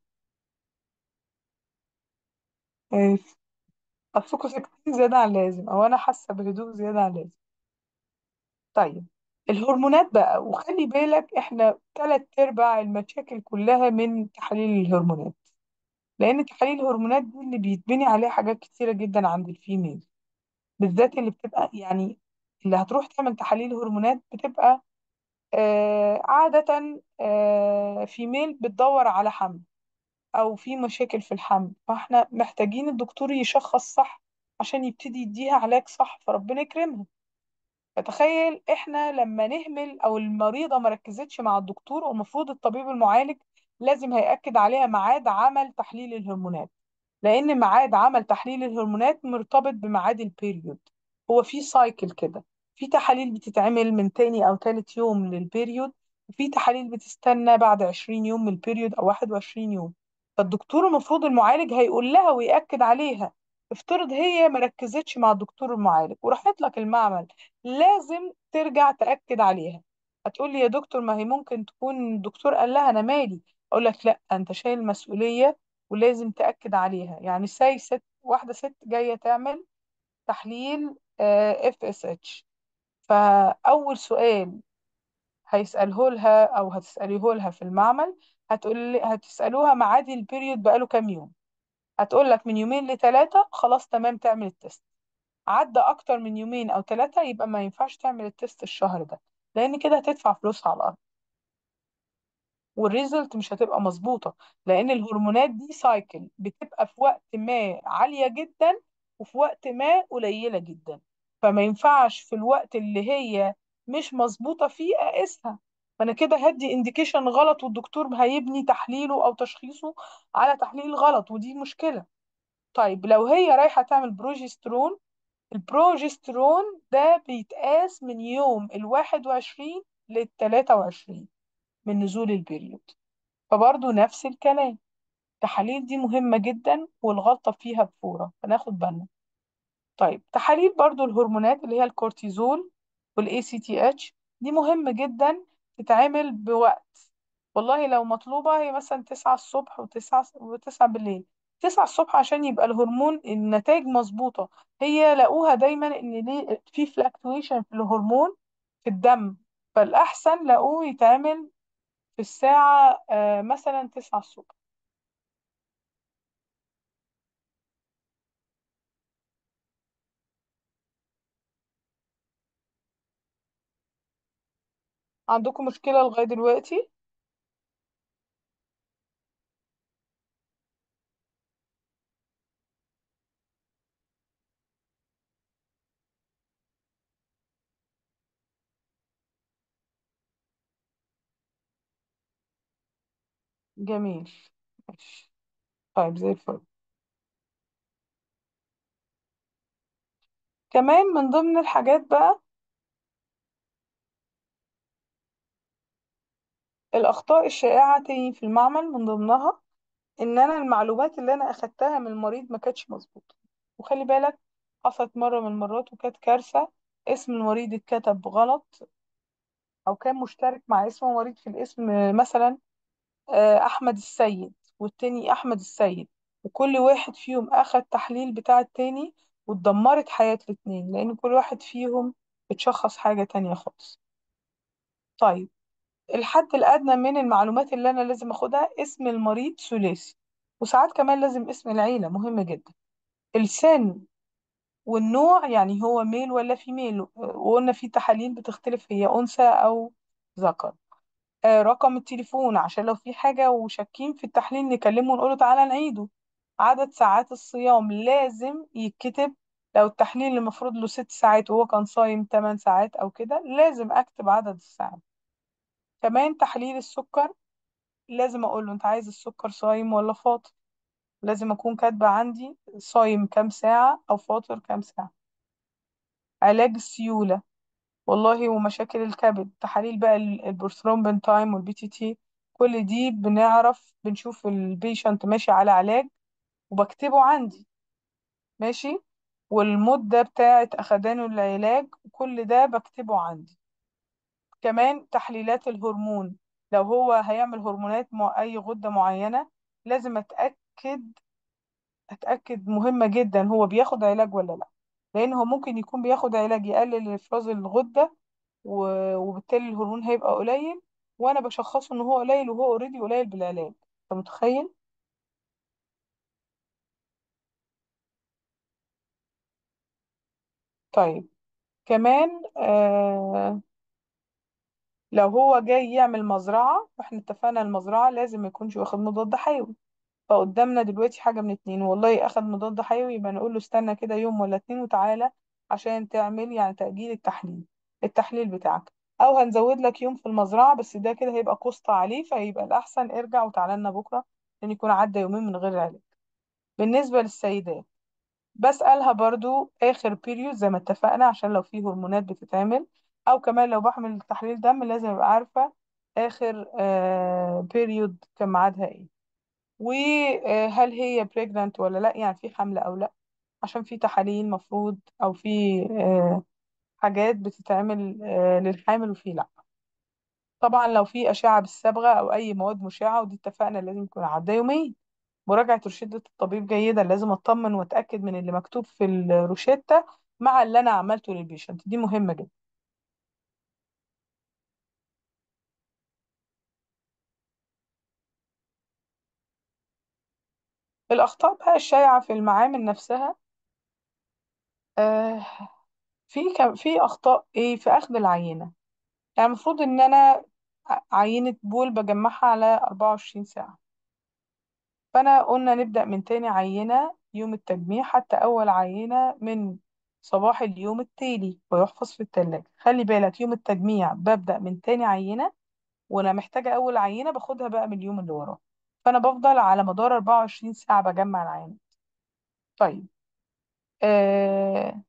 ماشي أصلكوا ساكتين زيادة عن اللازم أو أنا حاسة بهدوء زيادة عن اللازم طيب الهرمونات بقى وخلي بالك احنا تلات ارباع المشاكل كلها من تحاليل الهرمونات لان تحاليل الهرمونات دي اللي بيتبني عليها حاجات كتيرة جدا عند الفيميل بالذات اللي بتبقى يعني اللي هتروح تعمل تحاليل هرمونات بتبقى آه عادة آه فيميل بتدور على حمل او في مشاكل في الحمل فاحنا محتاجين الدكتور يشخص صح عشان يبتدي يديها علاج صح فربنا يكرمها فتخيل احنا لما نهمل او المريضة ما ركزتش مع الدكتور والمفروض الطبيب المعالج لازم هيأكد عليها ميعاد عمل تحليل الهرمونات لان ميعاد عمل تحليل الهرمونات مرتبط بميعاد البيريود هو في سايكل كده في تحاليل بتتعمل من تاني او تالت يوم للبيريود وفي تحاليل بتستنى بعد 20 يوم من البيريود او 21 يوم فالدكتور المفروض المعالج هيقول لها ويأكد عليها افترض هي ما ركزتش مع الدكتور المعالج وراحت لك المعمل لازم ترجع تأكد عليها هتقول لي يا دكتور ما هي ممكن تكون الدكتور قال لها انا مالي اقول لك لا انت شايل مسؤولية ولازم تأكد عليها يعني ساي ست واحدة ست جاية تعمل تحليل اف اس اتش فأول سؤال هيسأله لها أو هتسأليه لها في المعمل هتقول هتسألوها ميعاد البيريود بقاله كام يوم هتقول لك من يومين لثلاثة خلاص تمام تعمل التست عدى اكتر من يومين او ثلاثة يبقى ما ينفعش تعمل التست الشهر ده لان كده هتدفع فلوسها على الارض والريزلت مش هتبقى مظبوطة لأن الهرمونات دي سايكل بتبقى في وقت ما عالية جدا وفي وقت ما قليلة جدا فما ينفعش في الوقت اللي هي مش مظبوطة فيه أقيسها فأنا كده هدي انديكيشن غلط والدكتور هيبني تحليله أو تشخيصه على تحليل غلط ودي مشكلة طيب لو هي رايحة تعمل بروجسترون البروجسترون ده بيتقاس من يوم الواحد وعشرين للتلاتة وعشرين من نزول البريود فبرضه نفس الكلام التحاليل دي مهمة جدا والغلطة فيها بفورة فناخد بالنا طيب تحاليل برضه الهرمونات اللي هي الكورتيزول والاي سي تي اتش دي مهمة جدا تتعمل بوقت والله لو مطلوبة هي مثلا تسعة الصبح وتسعة وتسعة بالليل تسعة الصبح عشان يبقى الهرمون النتائج مظبوطة هي لقوها دايما ان ليه في فلاكتويشن في الهرمون في الدم فالأحسن لقوه يتعمل في الساعة آه، مثلا تسعة الصبح عندكم مشكلة لغاية دلوقتي جميل ماشي طيب زي الفل كمان من ضمن الحاجات بقى الأخطاء الشائعة تاني في المعمل من ضمنها إن أنا المعلومات اللي أنا أخدتها من المريض ما كانتش مظبوطة وخلي بالك حصلت مرة من المرات وكانت كارثة اسم المريض اتكتب غلط أو كان مشترك مع اسم مريض في الاسم آه، مثلا آه، أحمد السيد والتاني أحمد السيد وكل واحد فيهم أخد تحليل بتاع التاني واتدمرت حياة الاتنين لأن كل واحد فيهم اتشخص حاجة تانية خالص طيب الحد الأدنى من المعلومات اللي أنا لازم أخدها اسم المريض ثلاثي وساعات كمان لازم اسم العيلة مهم جدا السن والنوع يعني هو ميل ولا فيميل وقلنا في تحاليل بتختلف هي أنثى أو ذكر آه، رقم التليفون عشان لو في حاجة وشاكين في التحليل نكلمه ونقوله تعالى نعيده عدد ساعات الصيام لازم يتكتب لو التحليل المفروض له ست ساعات وهو كان صايم 8 ساعات أو كده لازم أكتب عدد الساعات كمان تحليل السكر لازم أقول له أنت عايز السكر صايم ولا فاطر لازم أكون كاتبة عندي صايم كام ساعة أو فاطر كام ساعة علاج السيولة والله ومشاكل الكبد تحاليل بقى ال- البروثرومبين تايم والبي تي تي كل دي بنعرف بنشوف البيشنت ماشي على علاج وبكتبه عندي ماشي والمدة بتاعة أخدانه العلاج كل ده بكتبه عندي كمان تحليلات الهرمون لو هو هيعمل هرمونات مع أي غدة معينة لازم أتأكد أتأكد مهمة جدا هو بياخد علاج ولا لأ لأن هو ممكن يكون بياخد علاج يقلل إفراز الغدة و- وبالتالي الهرمون هيبقى قليل وانا بشخصه ان هو قليل وهو اوريدي قليل بالعلاج انت متخيل طيب كمان آه لو هو جاي يعمل مزرعة واحنا اتفقنا المزرعة لازم ما يكونش واخد مضاد حيوي فقدامنا دلوقتي حاجة من اتنين والله اخد مضاد حيوي يبقى نقول له استنى كده يوم ولا اتنين وتعالى عشان تعمل يعني تأجيل التحليل التحليل بتاعك او هنزود لك يوم في المزرعة بس ده كده هيبقى قسط عليه فيبقى الأحسن ارجع وتعالى لنا بكرة لأن يكون عدى يومين من غير علاج بالنسبة للسيدات بسألها برضو آخر بيريود زي ما اتفقنا عشان لو في هرمونات بتتعمل أو كمان لو بعمل تحليل دم لازم أبقى عارفة آخر بيريود كان ميعادها إيه وهل هي بريجنانت ولا لأ يعني في حمل أو لأ عشان في تحاليل مفروض أو في آه، حاجات بتتعمل آه، للحامل وفي لأ طبعا لو في أشعة بالصبغة أو أي مواد مشعة ودي اتفقنا لازم يكون عدى يومين مراجعة روشتة الطبيب جيدا لازم أطمن وأتأكد من اللي مكتوب في الروشتة مع اللي أنا عملته للبيشنت دي مهمة جدا الأخطاء بقى الشائعة في المعامل نفسها آه في كم في أخطاء إيه في أخذ العينة يعني المفروض إن أنا ع- عينة بول بجمعها على 24 ساعة فأنا قلنا نبدأ من تاني عينة يوم التجميع حتى أول عينة من صباح اليوم التالي ويحفظ في التلاجة خلي بالك يوم التجميع ببدأ من تاني عينة وأنا محتاجة أول عينة باخدها بقى من اليوم اللي وراه فأنا بفضل على مدار 24 ساعة بجمع العينة طيب آه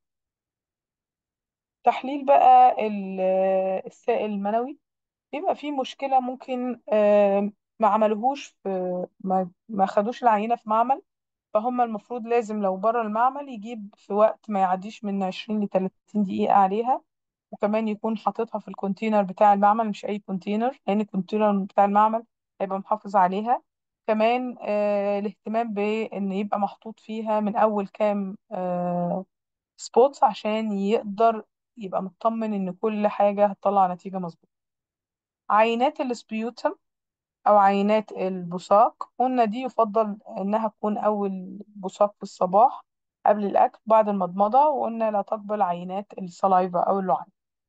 تحليل بقى ال- السائل المنوي بيبقى فيه مشكلة ممكن آه ما عملوهوش في ما ما خدوش العينة في معمل فهم المفروض لازم لو بره المعمل يجيب في وقت ما يعديش من 20 ل 30 دقيقة عليها وكمان يكون حاططها في الكونتينر بتاع المعمل مش أي كونتينر لأن الكونتينر بتاع المعمل هيبقى محافظ عليها كمان آه الاهتمام بأن يبقى محطوط فيها من أول كام آه سبوتس عشان يقدر يبقى مطمن إن كل حاجة هتطلع نتيجة مظبوطة عينات السبيوتم أو عينات البصاق قلنا دي يفضل إنها تكون أول بصاق في الصباح قبل الأكل بعد المضمضة وقلنا لا تقبل عينات السلايفا أو اللعاب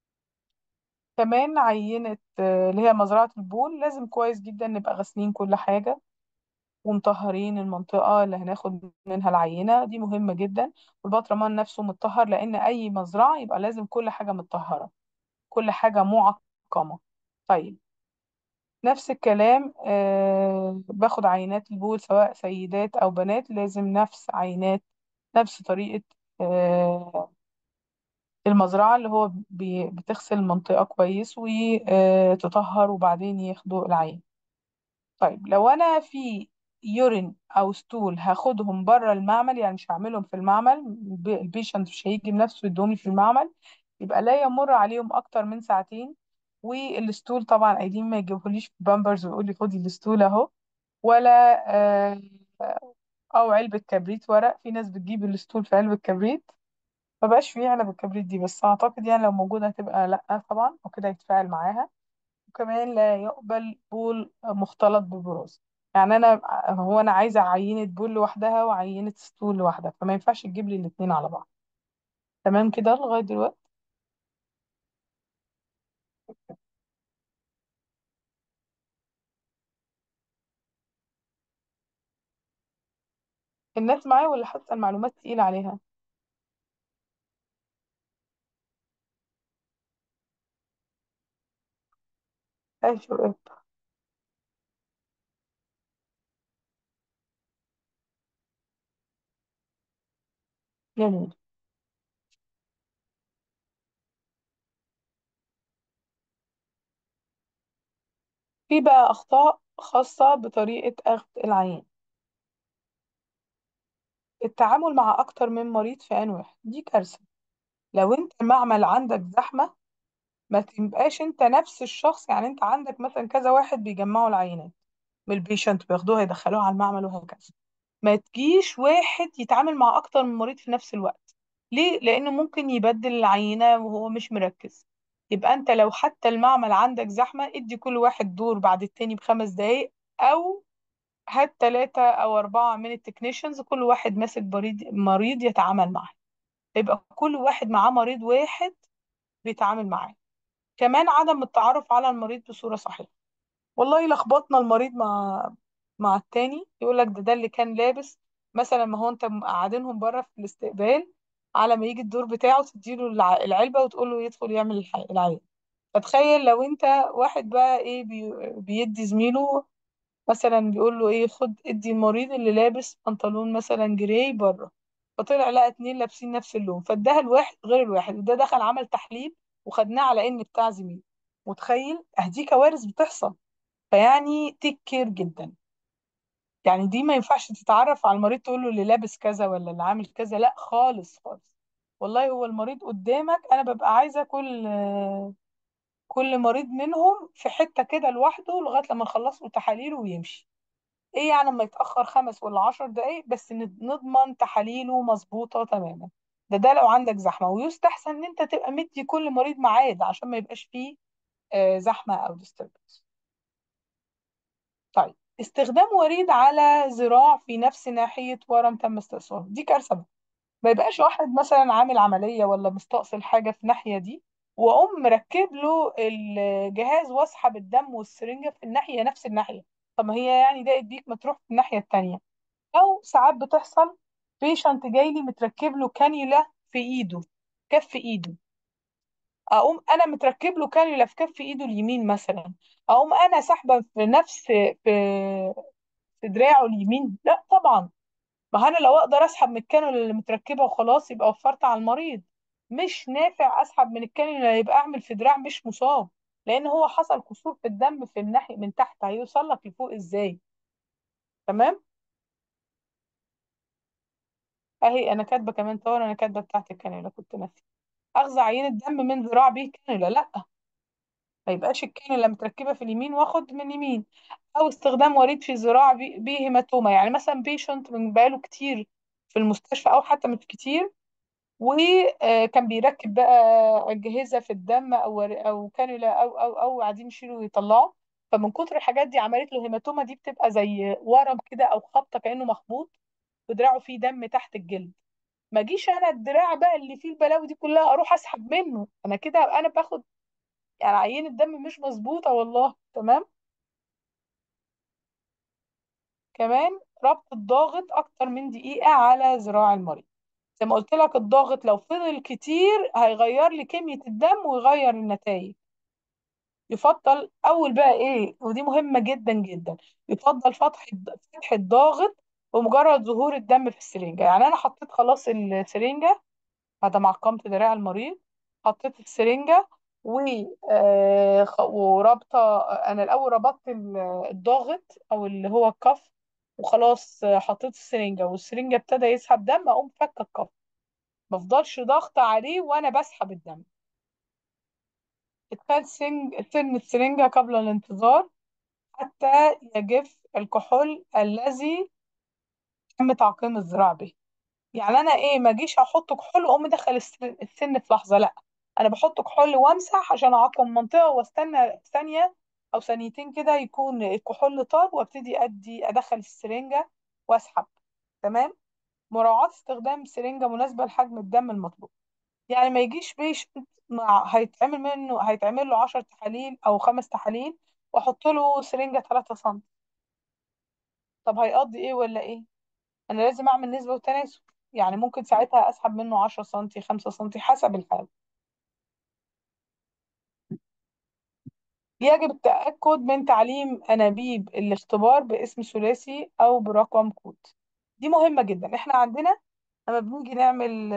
كمان عينة آه، اللي هي مزرعة البول لازم كويس جدا نبقى غاسلين كل حاجة ومطهرين المنطقة اللي هناخد منها العينة دي مهمة جدا والبطرمان نفسه متطهر لأن أي مزرعة يبقى لازم كل حاجة متطهرة كل حاجة معقمة طيب نفس الكلام آه باخد عينات البول سواء سيدات أو بنات لازم نفس عينات نفس طريقة آه المزرعة اللي هو بي- بتغسل المنطقة كويس وتطهر وبعدين ياخدوا العين طيب لو أنا في يورين أو ستول هاخدهم بره المعمل يعني مش هعملهم في المعمل الب- البيشنت مش هيجي بنفسه يدومي في المعمل يبقى لا يمر عليهم أكتر من ساعتين والستول طبعا قايلين ما يجيبهوليش في بامبرز ويقول لي خدي الستول اهو ولا آه، او علبة كبريت ورق في ناس بتجيب الستول في علبة كبريت ما بقاش فيه علب الكبريت دي بس اعتقد يعني لو موجودة هتبقى لا طبعا وكده يتفاعل معاها وكمان لا يقبل بول مختلط ببروز يعني انا هو انا عايزة عينة بول لوحدها وعينة ستول لوحدها فما ينفعش تجيب لي الاتنين على بعض تمام كده لغاية دلوقتي الناس معايا ولا حاسة المعلومات تقيلة عليها اي شباب جميل في بقى أخطاء خاصة بطريقة أخذ العيان التعامل مع أكتر من مريض في آن واحد دي كارثة لو أنت المعمل عندك زحمة ما تبقاش أنت نفس الشخص يعني أنت عندك مثلا كذا واحد بيجمعوا العينات من البيشنت بياخدوها يدخلوها على المعمل وهكذا ما تجيش واحد يتعامل مع أكتر من مريض في نفس الوقت ليه؟ لأنه ممكن يبدل العينة وهو مش مركز يبقى أنت لو حتى المعمل عندك زحمة ادي كل واحد دور بعد التاني بخمس دقايق أو هات ثلاثة أو أربعة من التكنيشنز كل واحد ماسك مريض مريض يتعامل معاه يبقى كل واحد معاه مريض واحد بيتعامل معاه كمان عدم التعرف على المريض بصورة صحيحة والله لخبطنا المريض مع مع التاني يقول لك ده ده اللي كان لابس مثلا ما هو انت قاعدينهم بره في الاستقبال على ما يجي الدور بتاعه تديله الع- العلبة وتقول له يدخل يعمل الح- العين فتخيل لو انت واحد بقى ايه بي بيدي زميله مثلا بيقول له ايه خد ادي المريض اللي لابس بنطلون مثلا جراي بره فطلع لقى اتنين لابسين نفس اللون فاداها الواحد غير الواحد وده دخل عمل تحليل وخدناه على ان بتاع زميل متخيل اهدي كوارث بتحصل فيعني تيك كير جدا يعني دي ما ينفعش تتعرف على المريض تقول له اللي لابس كذا ولا اللي عامل كذا لا خالص خالص والله هو المريض قدامك انا ببقى عايزه كل كل مريض منهم في حته كده لوحده لغايه لما نخلص له تحاليله ويمشي ايه يعني لما يتأخر خمس ولا عشر دقايق بس ند- نضمن تحاليله مظبوطة تماما ده ده لو عندك زحمة ويستحسن ان انت تبقى مدي كل مريض ميعاد عشان ما يبقاش فيه آه، زحمة او disturbance طيب استخدام وريد على ذراع في نفس ناحية ورم تم استئصاله دي كارثة بقى. ما يبقاش واحد مثلا عامل عملية ولا مستأصل حاجة في الناحية دي وأقوم مركب له الجهاز واسحب الدم والسرنجة في الناحية نفس الناحية طب ما هي يعني ضاقت بيك ما تروح في الناحية التانية أو ساعات بتحصل بيشنت جاي لي متركب له كانيولا في إيده كف إيده اقوم انا متركب له كانيولا في كف ايده اليمين مثلا اقوم انا ساحبه في نفس في في دراعه اليمين لا طبعا ما انا لو اقدر اسحب من الكانيولا اللي متركبه وخلاص يبقى وفرت على المريض مش نافع اسحب من الكانيولا يبقى اعمل في دراع مش مصاب لان هو حصل كسور في الدم في الناحيه من تحت هيوصل لك لفوق ازاي تمام اهي انا كاتبه كمان طور انا كاتبه بتاعت الكانيولا كنت ناسيه اخذ عينه دم من ذراع بيه كانيولا لا ما يبقاش الكانيولا متركبه في اليمين واخد من يمين او استخدام وريد في ذراع بي- بيه هيماتوما يعني مثلا بيشنت من بقاله كتير في المستشفى او حتى مش كتير وكان بيركب بقى أجهزة في الدم أو أو كانولا أو أو أو قاعدين يشيلوا ويطلعوا فمن كتر الحاجات دي عملت له هيماتوما دي بتبقى زي ورم كده أو خبطة كأنه مخبوط ودراعه فيه دم تحت الجلد ما اجيش انا الدراع بقى اللي فيه البلاوي دي كلها اروح اسحب منه انا كده انا باخد يعني عينة دم مش مظبوطة والله تمام كمان ربط الضاغط اكتر من دقيقة على ذراع المريض زي ما قلت لك الضاغط لو فضل كتير هيغير لي كمية الدم ويغير النتائج يفضل اول بقى ايه ودي مهمة جدا جدا يفضل فتح فتح الضاغط بمجرد ظهور الدم في السرنجة يعني انا حطيت خلاص السرنجة بعد ما عقمت دراع المريض حطيت السرنجة و آه، خ- ورابطة انا الاول ربطت ال- الضاغط او اللي هو الكف وخلاص آه، حطيت السرنجة والسرنجة ابتدى يسحب دم اقوم فك الكف ما افضلش ضغط عليه وانا بسحب الدم ادخال سن سن السرنجة قبل الانتظار حتى يجف الكحول الذي تم تعقيم الذراع به يعني انا ايه ما اجيش احط كحول واقوم مدخل السن السن في لحظة لا انا بحط كحول وامسح عشان اعقم منطقة واستنى ثانية او ثانيتين كده يكون الكحول طار وابتدي ادي ادخل السرنجة واسحب تمام مراعاة استخدام سرنجة مناسبة لحجم الدم المطلوب يعني ما يجيش بيشنت مع هيتعمل منه هيتعمل له 10 تحاليل او خمس تحاليل واحط له سرنجة 3 سم طب هيقضي ايه ولا ايه انا لازم اعمل نسبة وتناسب يعني ممكن ساعتها اسحب منه 10 سم 5 سم حسب الحالة يجب التأكد من تعليم أنابيب الاختبار باسم ثلاثي أو برقم كود دي مهمة جدا احنا عندنا لما بنيجي نعمل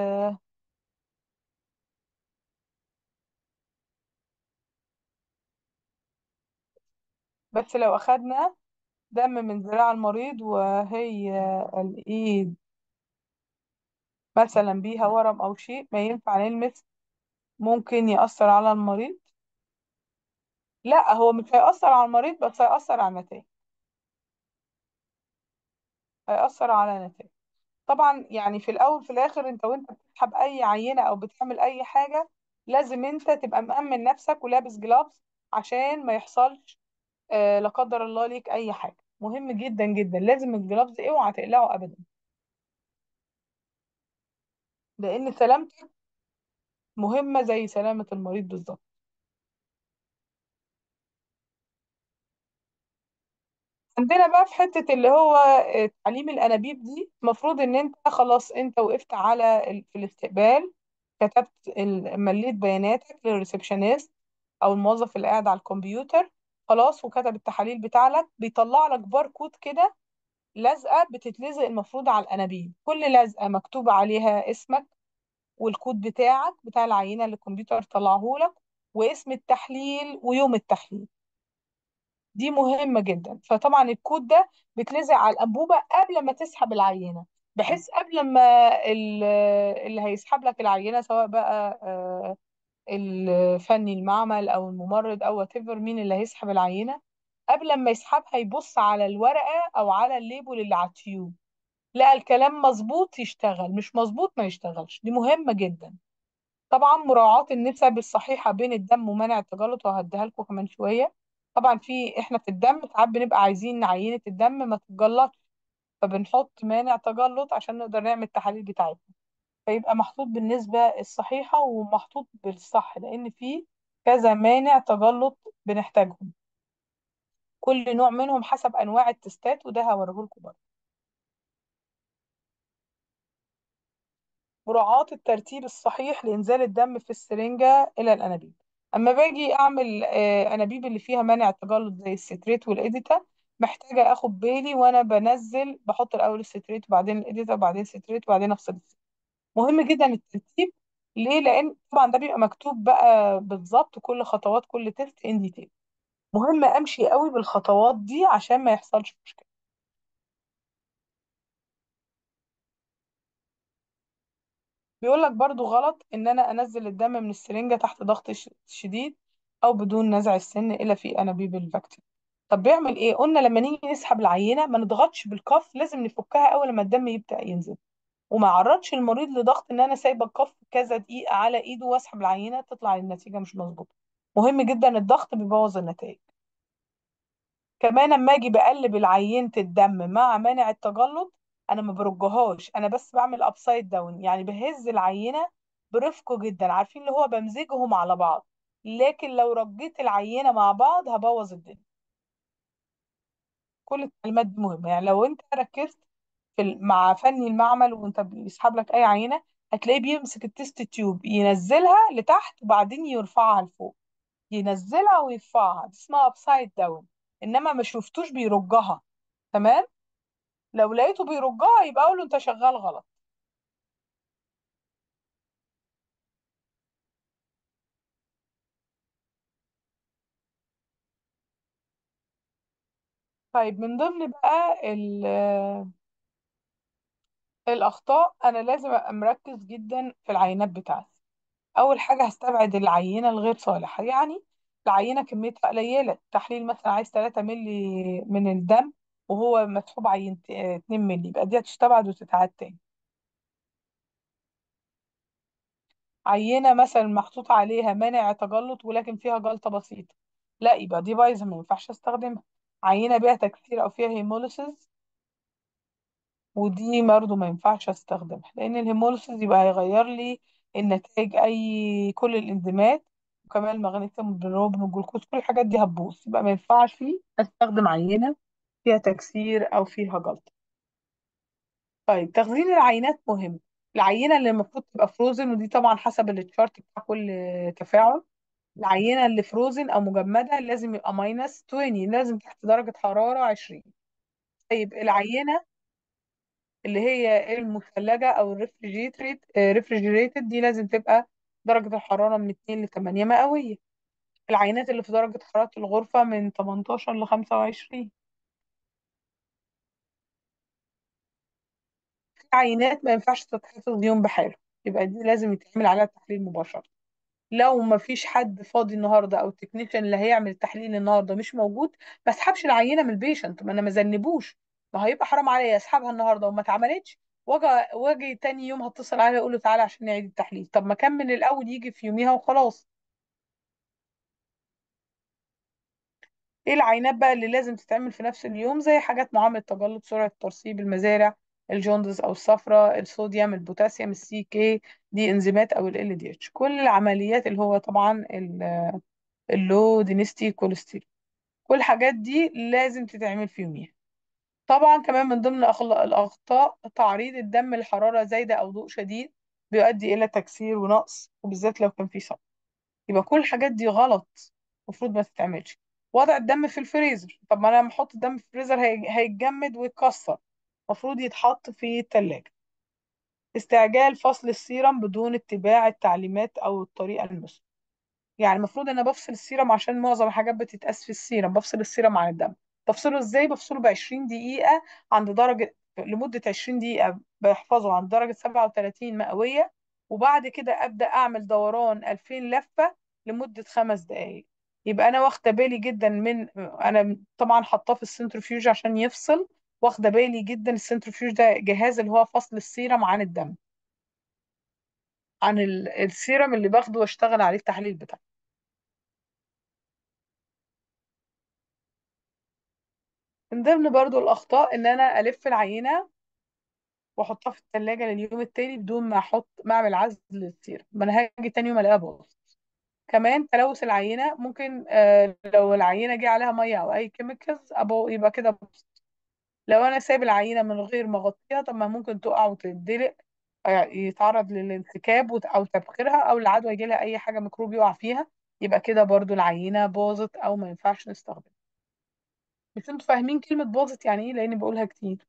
بس لو أخدنا دم من ذراع المريض وهي الإيد مثلا بيها ورم أو شيء ما ينفع نلمس ممكن يأثر على المريض لا هو مش هيأثر على المريض بس هيأثر على النتائج هيأثر على النتائج طبعا يعني في الأول في الآخر أنت وأنت بتسحب أي عينة أو بتعمل أي حاجة لازم أنت تبقى مأمن نفسك ولابس جلافز عشان ما يحصلش آه لا قدر الله ليك أي حاجة مهم جدا جدا لازم الجلافز اوعى تقلعه أبدا لأن سلامتك مهمة زي سلامة المريض بالظبط عندنا بقى في حتة اللي هو آه، تعليم الأنابيب دي المفروض إن أنت خلاص أنت وقفت على ال- في الاستقبال كتبت ال- مليت بياناتك للريسبشنست أو الموظف اللي قاعد على الكمبيوتر خلاص وكتب التحاليل بتاعك بيطلع لك باركود كده لزقة بتتلزق المفروض على الأنابيب كل لزقة مكتوب عليها اسمك والكود بتاعك بتاع العينة اللي الكمبيوتر طلعه لك واسم التحليل ويوم التحليل دي مهمة جدا فطبعا الكود ده بيتلزق على الأنبوبة قبل ما تسحب العينة بحيث قبل ما ال- اللي هيسحب لك العينة سواء بقى آه، الفني المعمل أو الممرض أو whatever مين اللي هيسحب العينة قبل ما يسحبها يبص على الورقة أو على الليبل اللي على التيوب لا الكلام مظبوط يشتغل مش مظبوط ما يشتغلش دي مهمة جدا طبعا مراعاة النسب الصحيحة بين الدم ومنع التجلط وهديها لكم كمان شوية طبعا في احنا في الدم ساعات بنبقى عايزين عينة الدم ما تتجلطش فبنحط مانع تجلط عشان نقدر نعمل التحاليل بتاعتنا فيبقى محطوط بالنسبة الصحيحة ومحطوط بالصح لأن في كذا مانع تجلط بنحتاجهم كل نوع منهم حسب أنواع التستات وده هوريه لكم برضه مراعاة الترتيب الصحيح لإنزال الدم في السرنجة إلى الأنابيب أما باجي أعمل آه، أنابيب اللي فيها مانع التجلط زي الستريت والإيديتا محتاجة أخد بالي وأنا بنزل بحط الأول الستريت وبعدين الإيديتا وبعدين الستريت وبعدين أفصل الستريت. مهم جدا الترتيب ليه؟ لأن طبعا ده بيبقى مكتوب بقى بالظبط كل خطوات كل تيست ان ديتيل مهم أمشي قوي بالخطوات دي عشان ما يحصلش مشكلة بيقول لك برضو غلط ان انا انزل الدم من السرنجة تحت ضغط ش- شديد او بدون نزع السن الا في انابيب الفاكتور طب بيعمل ايه قلنا لما نيجي نسحب العينة ما نضغطش بالكف لازم نفكها اول لما الدم يبدأ ينزل وما عرضش المريض لضغط ان انا سايبه الكف كذا دقيقة على ايده واسحب العينة تطلع النتيجة مش مظبوطة مهم جدا الضغط بيبوظ النتائج كمان لما اجي بقلب العينة الدم مع مانع التجلط انا ما برجهاش انا بس بعمل ابسايد داون يعني بهز العينة برفق جدا عارفين اللي هو بمزجهم على بعض لكن لو رجيت العينة مع بعض هبوظ الدنيا كل الكلمات دي مهمة يعني لو انت ركزت في ال- مع فني المعمل وانت بيسحب لك اي عينة هتلاقيه بيمسك التست تيوب ينزلها لتحت وبعدين يرفعها لفوق ينزلها ويرفعها دي اسمها ابسايد داون انما ما شفتوش بيرجها تمام لو لقيته بيرجها يبقى اقول له انت شغال غلط طيب من ضمن بقى ال- الاخطاء انا لازم ابقى مركز جدا في العينات بتاعتي اول حاجه هستبعد العينه الغير صالحه يعني العينه كميتها قليله تحليل مثلا عايز 3 ملي من الدم وهو مسحوب عين 2 ملي يبقى دي هتستبعد وتتعاد تاني عينه مثلا محطوط عليها مانع تجلط ولكن فيها جلطه بسيطه لا يبقى دي بايظه ما ينفعش استخدمها عينه بيها تكسير او فيها هيموليسيس ودي برضه ما ينفعش استخدمها لان الهيموليسيس يبقى هيغير لي النتائج اي كل الانزيمات وكمان المغنيسيوم والبروبين والجلوكوز كل الحاجات دي هتبوظ يبقى ما ينفعش استخدم عينه فيها تكسير او فيها جلطه طيب تخزين العينات مهم العينه اللي المفروض تبقى فروزن ودي طبعا حسب التشارت بتاع كل تفاعل العينه اللي فروزن او مجمده لازم يبقى ماينس 20 لازم تحت درجه حراره 20 طيب العينه اللي هي المثلجة أو الريفريجيتريت ريفريجريتد دي لازم تبقى درجة الحرارة من 2 ل 8 مئوية العينات اللي في درجة حرارة الغرفة من 18 ل 25 في عينات ما ينفعش تتحفظ يوم بحاله يبقى دي لازم يتعمل عليها تحليل مباشرة لو ما فيش حد فاضي النهارده او التكنيشن اللي هيعمل التحليل النهارده مش موجود ما اسحبش العينه من البيشنت ما انا ما ذنبوش ما هيبقى حرام عليا اسحبها النهارده وما اتعملتش واجي واجي تاني يوم هتصل عليه اقول له تعالى عشان نعيد التحليل طب ما كان من الاول يجي في يوميها وخلاص ايه العينات بقى اللي لازم تتعمل في نفس اليوم زي حاجات معامله تجلط سرعه ترسيب المزارع الجوندس او الصفرة الصوديوم البوتاسيوم السي كي دي انزيمات او ال دي اتش كل العمليات اللي هو طبعا اللو دينستي كوليسترول كل الحاجات دي لازم تتعمل في يوميها طبعا كمان من ضمن أخل- الأخطاء تعريض الدم لحرارة زايدة أو ضوء شديد بيؤدي إلى تكسير ونقص وبالذات لو كان في صمت يبقى كل الحاجات دي غلط المفروض ما تتعملش وضع الدم في الفريزر طب ما أنا لما أحط الدم في الفريزر هي- هيتجمد ويتكسر المفروض يتحط في التلاجة استعجال فصل السيرم بدون اتباع التعليمات أو الطريقة المثلى يعني المفروض انا بفصل السيرم عشان معظم الحاجات بتتقاس في السيرم بفصل السيرم عن الدم بفصله ازاي بفصله ب 20 دقيقة عند درجة لمدة 20 دقيقة بحفظه عند درجة 37 مئوية وبعد كده أبدأ أعمل دوران 2000 لفة لمدة خمس دقايق يبقى أنا واخدة بالي جدا من أنا طبعا حاطاه في السنترفيوج عشان يفصل واخدة بالي جدا السنترفيوج ده جهاز اللي هو فصل السيرم عن الدم عن ال- السيرم اللي باخده واشتغل عليه التحليل بتاعه من ضمن برضو الأخطاء إن أنا ألف العينة وأحطها في التلاجة لليوم التاني بدون ما أحط ما أعمل عزل للسيرة ما أنا هاجي تاني يوم ألاقيها باظت كمان تلوث العينة ممكن آه لو العينة جه عليها مية أو أي كيميكالز أبو يبقى كده باظت لو أنا سايب العينة من غير ما أغطيها طب ما ممكن تقع وتتدلق آه، يتعرض للانسكاب وت- أو تبخيرها أو العدوى يجيلها أي حاجة ميكروب يقع فيها يبقى كده برضو العينة باظت أو ما ينفعش نستخدمها مش انتوا فاهمين كلمة باظت يعني ايه لأني بقولها كتير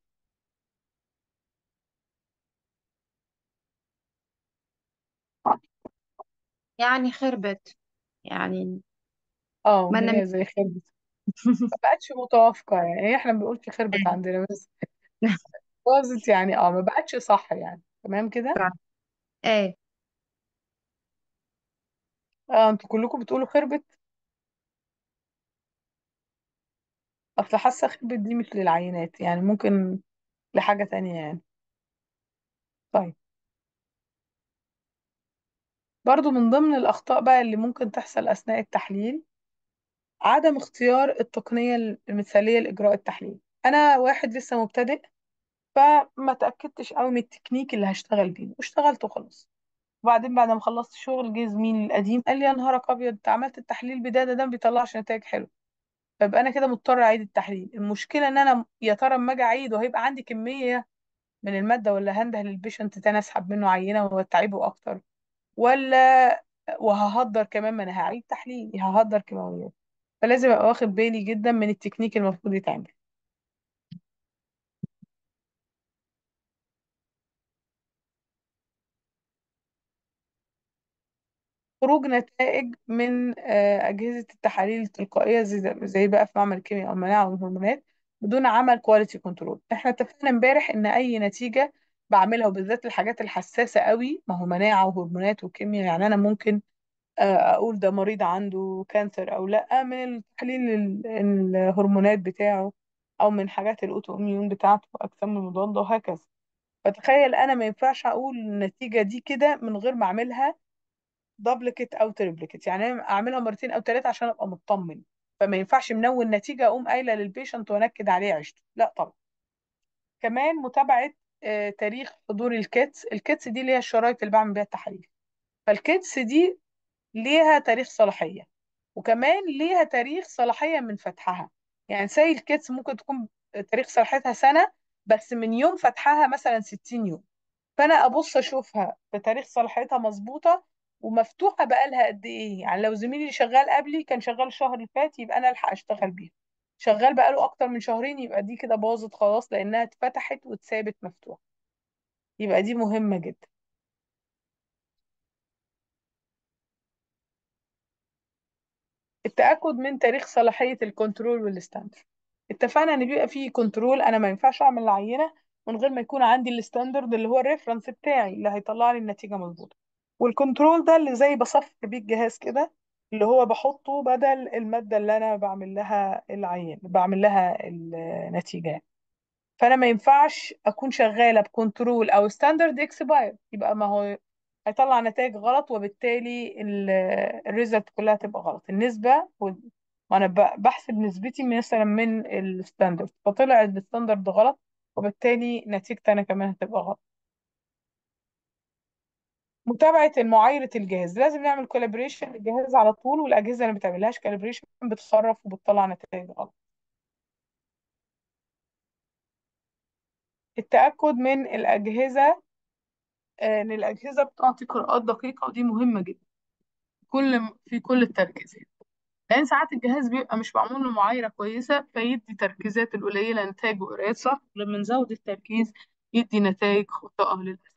يعني خربت يعني اه ما أنا هي زي خربت ما بقتش متوافقة يعني احنا ما بنقولش خربت عندنا بس باظت يعني اه ما بقتش صح يعني تمام كده ايه اه انتوا كلكم بتقولوا خربت اصل حاسة خربت دي مش للعينات يعني ممكن لحاجة تانية يعني طيب برضو من ضمن الأخطاء بقى اللي ممكن تحصل أثناء التحليل عدم اختيار التقنية المثالية لإجراء التحليل أنا واحد لسه مبتدئ فما تأكدتش قوي من التكنيك اللي هشتغل بيه واشتغلت وخلاص وبعدين بعد ما خلصت الشغل جه زميلي القديم قال لي يا نهارك ابيض انت عملت التحليل بده ده ده ما بيطلعش نتائج حلوه فيبقى انا كده مضطر اعيد التحليل المشكله ان انا يا ترى اما اجي اعيد وهيبقى عندي كميه من الماده ولا هنده للبيشنت تاني اسحب منه عينه واتعبه اكتر ولا وههدر كمان ما انا هعيد تحليل ههدر كيماويات فلازم ابقى واخد بالي جدا من التكنيك المفروض يتعمل خروج نتائج من آه، أجهزة التحاليل التلقائية زي, زي بقى في معمل الكيمياء أو المناعة والهرمونات بدون عمل كواليتي كنترول احنا اتفقنا امبارح ان اي نتيجة بعملها وبالذات الحاجات الحساسة قوي ما هو مناعة وهرمونات وكيمياء يعني انا ممكن آه، اقول ده مريض عنده كانسر او لا من التحليل ال- الهرمونات بتاعه او من حاجات الاوتو اميون بتاعته اجسام المضادة وهكذا فتخيل انا ما ينفعش اقول النتيجة دي كده من غير ما اعملها دبلكت او تريبلكت يعني أنا اعملها مرتين او ثلاثه عشان ابقى مطمن فما ينفعش من اول نتيجه اقوم قايله للبيشنت وانكد عليه عيشته لا طبعا كمان متابعه آه، تاريخ حضور الكيتس الكيتس دي اللي هي الشرايط اللي بعمل بيها التحاليل فالكيتس دي ليها تاريخ صلاحيه وكمان ليها تاريخ صلاحيه من فتحها يعني زي الكيتس ممكن تكون تاريخ صلاحيتها سنه بس من يوم فتحها مثلا 60 يوم فانا ابص اشوفها بتاريخ صلاحيتها مظبوطه ومفتوحه بقالها قد ايه يعني لو زميلي اللي شغال قبلي كان شغال الشهر اللي فات يبقى انا الحق اشتغل بيها شغال بقاله اكتر من شهرين يبقى دي كده باظت خلاص لانها اتفتحت واتسابت مفتوحه يبقى دي مهمه جدا التاكد من تاريخ صلاحيه الكنترول والستاندرد اتفقنا ان بيبقى فيه كنترول انا ما ينفعش اعمل العينه من غير ما يكون عندي الستاندرد اللي هو الريفرنس بتاعي اللي هيطلع لي النتيجه مظبوطه والكنترول ده اللي زي بصفر بيه الجهاز كده اللي هو بحطه بدل المادة اللي أنا بعمل لها العين بعمل لها النتيجة فأنا ما ينفعش أكون شغالة بكنترول أو ستاندرد اكسباير يبقى ما هو هيطلع نتائج غلط وبالتالي الريزلت كلها تبقى غلط النسبة وال- وأنا ب- بحسب نسبتي مثلا من الستاندرد فطلع الستاندرد غلط وبالتالي نتيجتي أنا كمان هتبقى غلط متابعة المعايرة الجهاز لازم نعمل كاليبريشن للجهاز على طول والأجهزة اللي ما بتعملهاش كاليبريشن بتخرف وبتطلع نتائج غلط التأكد من الأجهزة آه، إن الأجهزة بتعطي قراءات دقيقة ودي مهمة جدا كل في كل التركيزات لأن ساعات الجهاز بيبقى مش معمول له معايرة كويسة فيدي تركيزات القليلة نتائج وقرايات صح لما نزود التركيز يدي نتائج خاطئة للأسف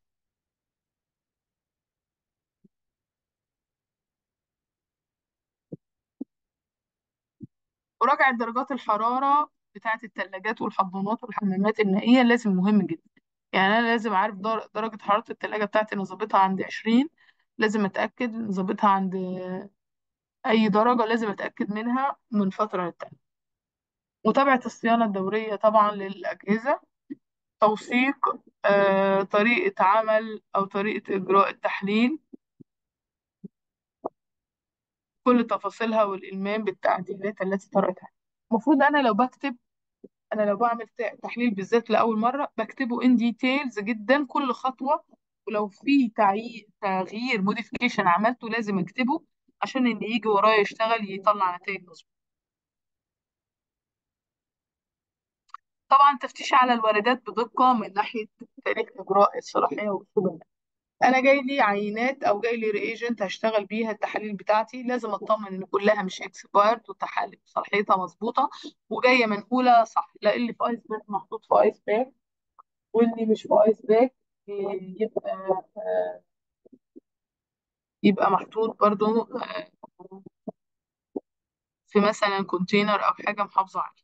مراجعة درجات الحرارة بتاعة الثلاجات والحضانات والحمامات المائية لازم مهم جدا يعني أنا لازم أعرف در- درجة حرارة الثلاجة بتاعتي أنا ظابطها عند 20 لازم أتأكد إن ظابطها عند أي درجة لازم أتأكد منها من فترة للتانية متابعة الصيانة الدورية طبعا للأجهزة توثيق آه، طريقة عمل أو طريقة إجراء التحليل كل تفاصيلها والإلمام بالتعديلات التي طرأتها المفروض أنا لو بكتب انا لو بعمل ت- تحليل بالذات لاول مره بكتبه ان ديتيلز جدا كل خطوه ولو في تعيي- تغيير موديفيكيشن عملته لازم اكتبه عشان اللي يجي ورايا يشتغل يطلع نتائج مظبوطه طبعا تفتيش على الواردات بدقه من ناحيه تاريخ اجراء الصلاحيه والسبل انا جاي لي عينات او جاي لي ريجنت هشتغل بيها التحاليل بتاعتي لازم اطمن ان كلها مش اكسبايرد وتحاليل صلاحيتها مظبوطه وجايه منقوله صح لا اللي في ايس باك محطوط في ايس باك واللي مش في ايس باك يبقى يبقى محطوط برضو آه، في مثلا كونتينر او حاجه محافظه عليه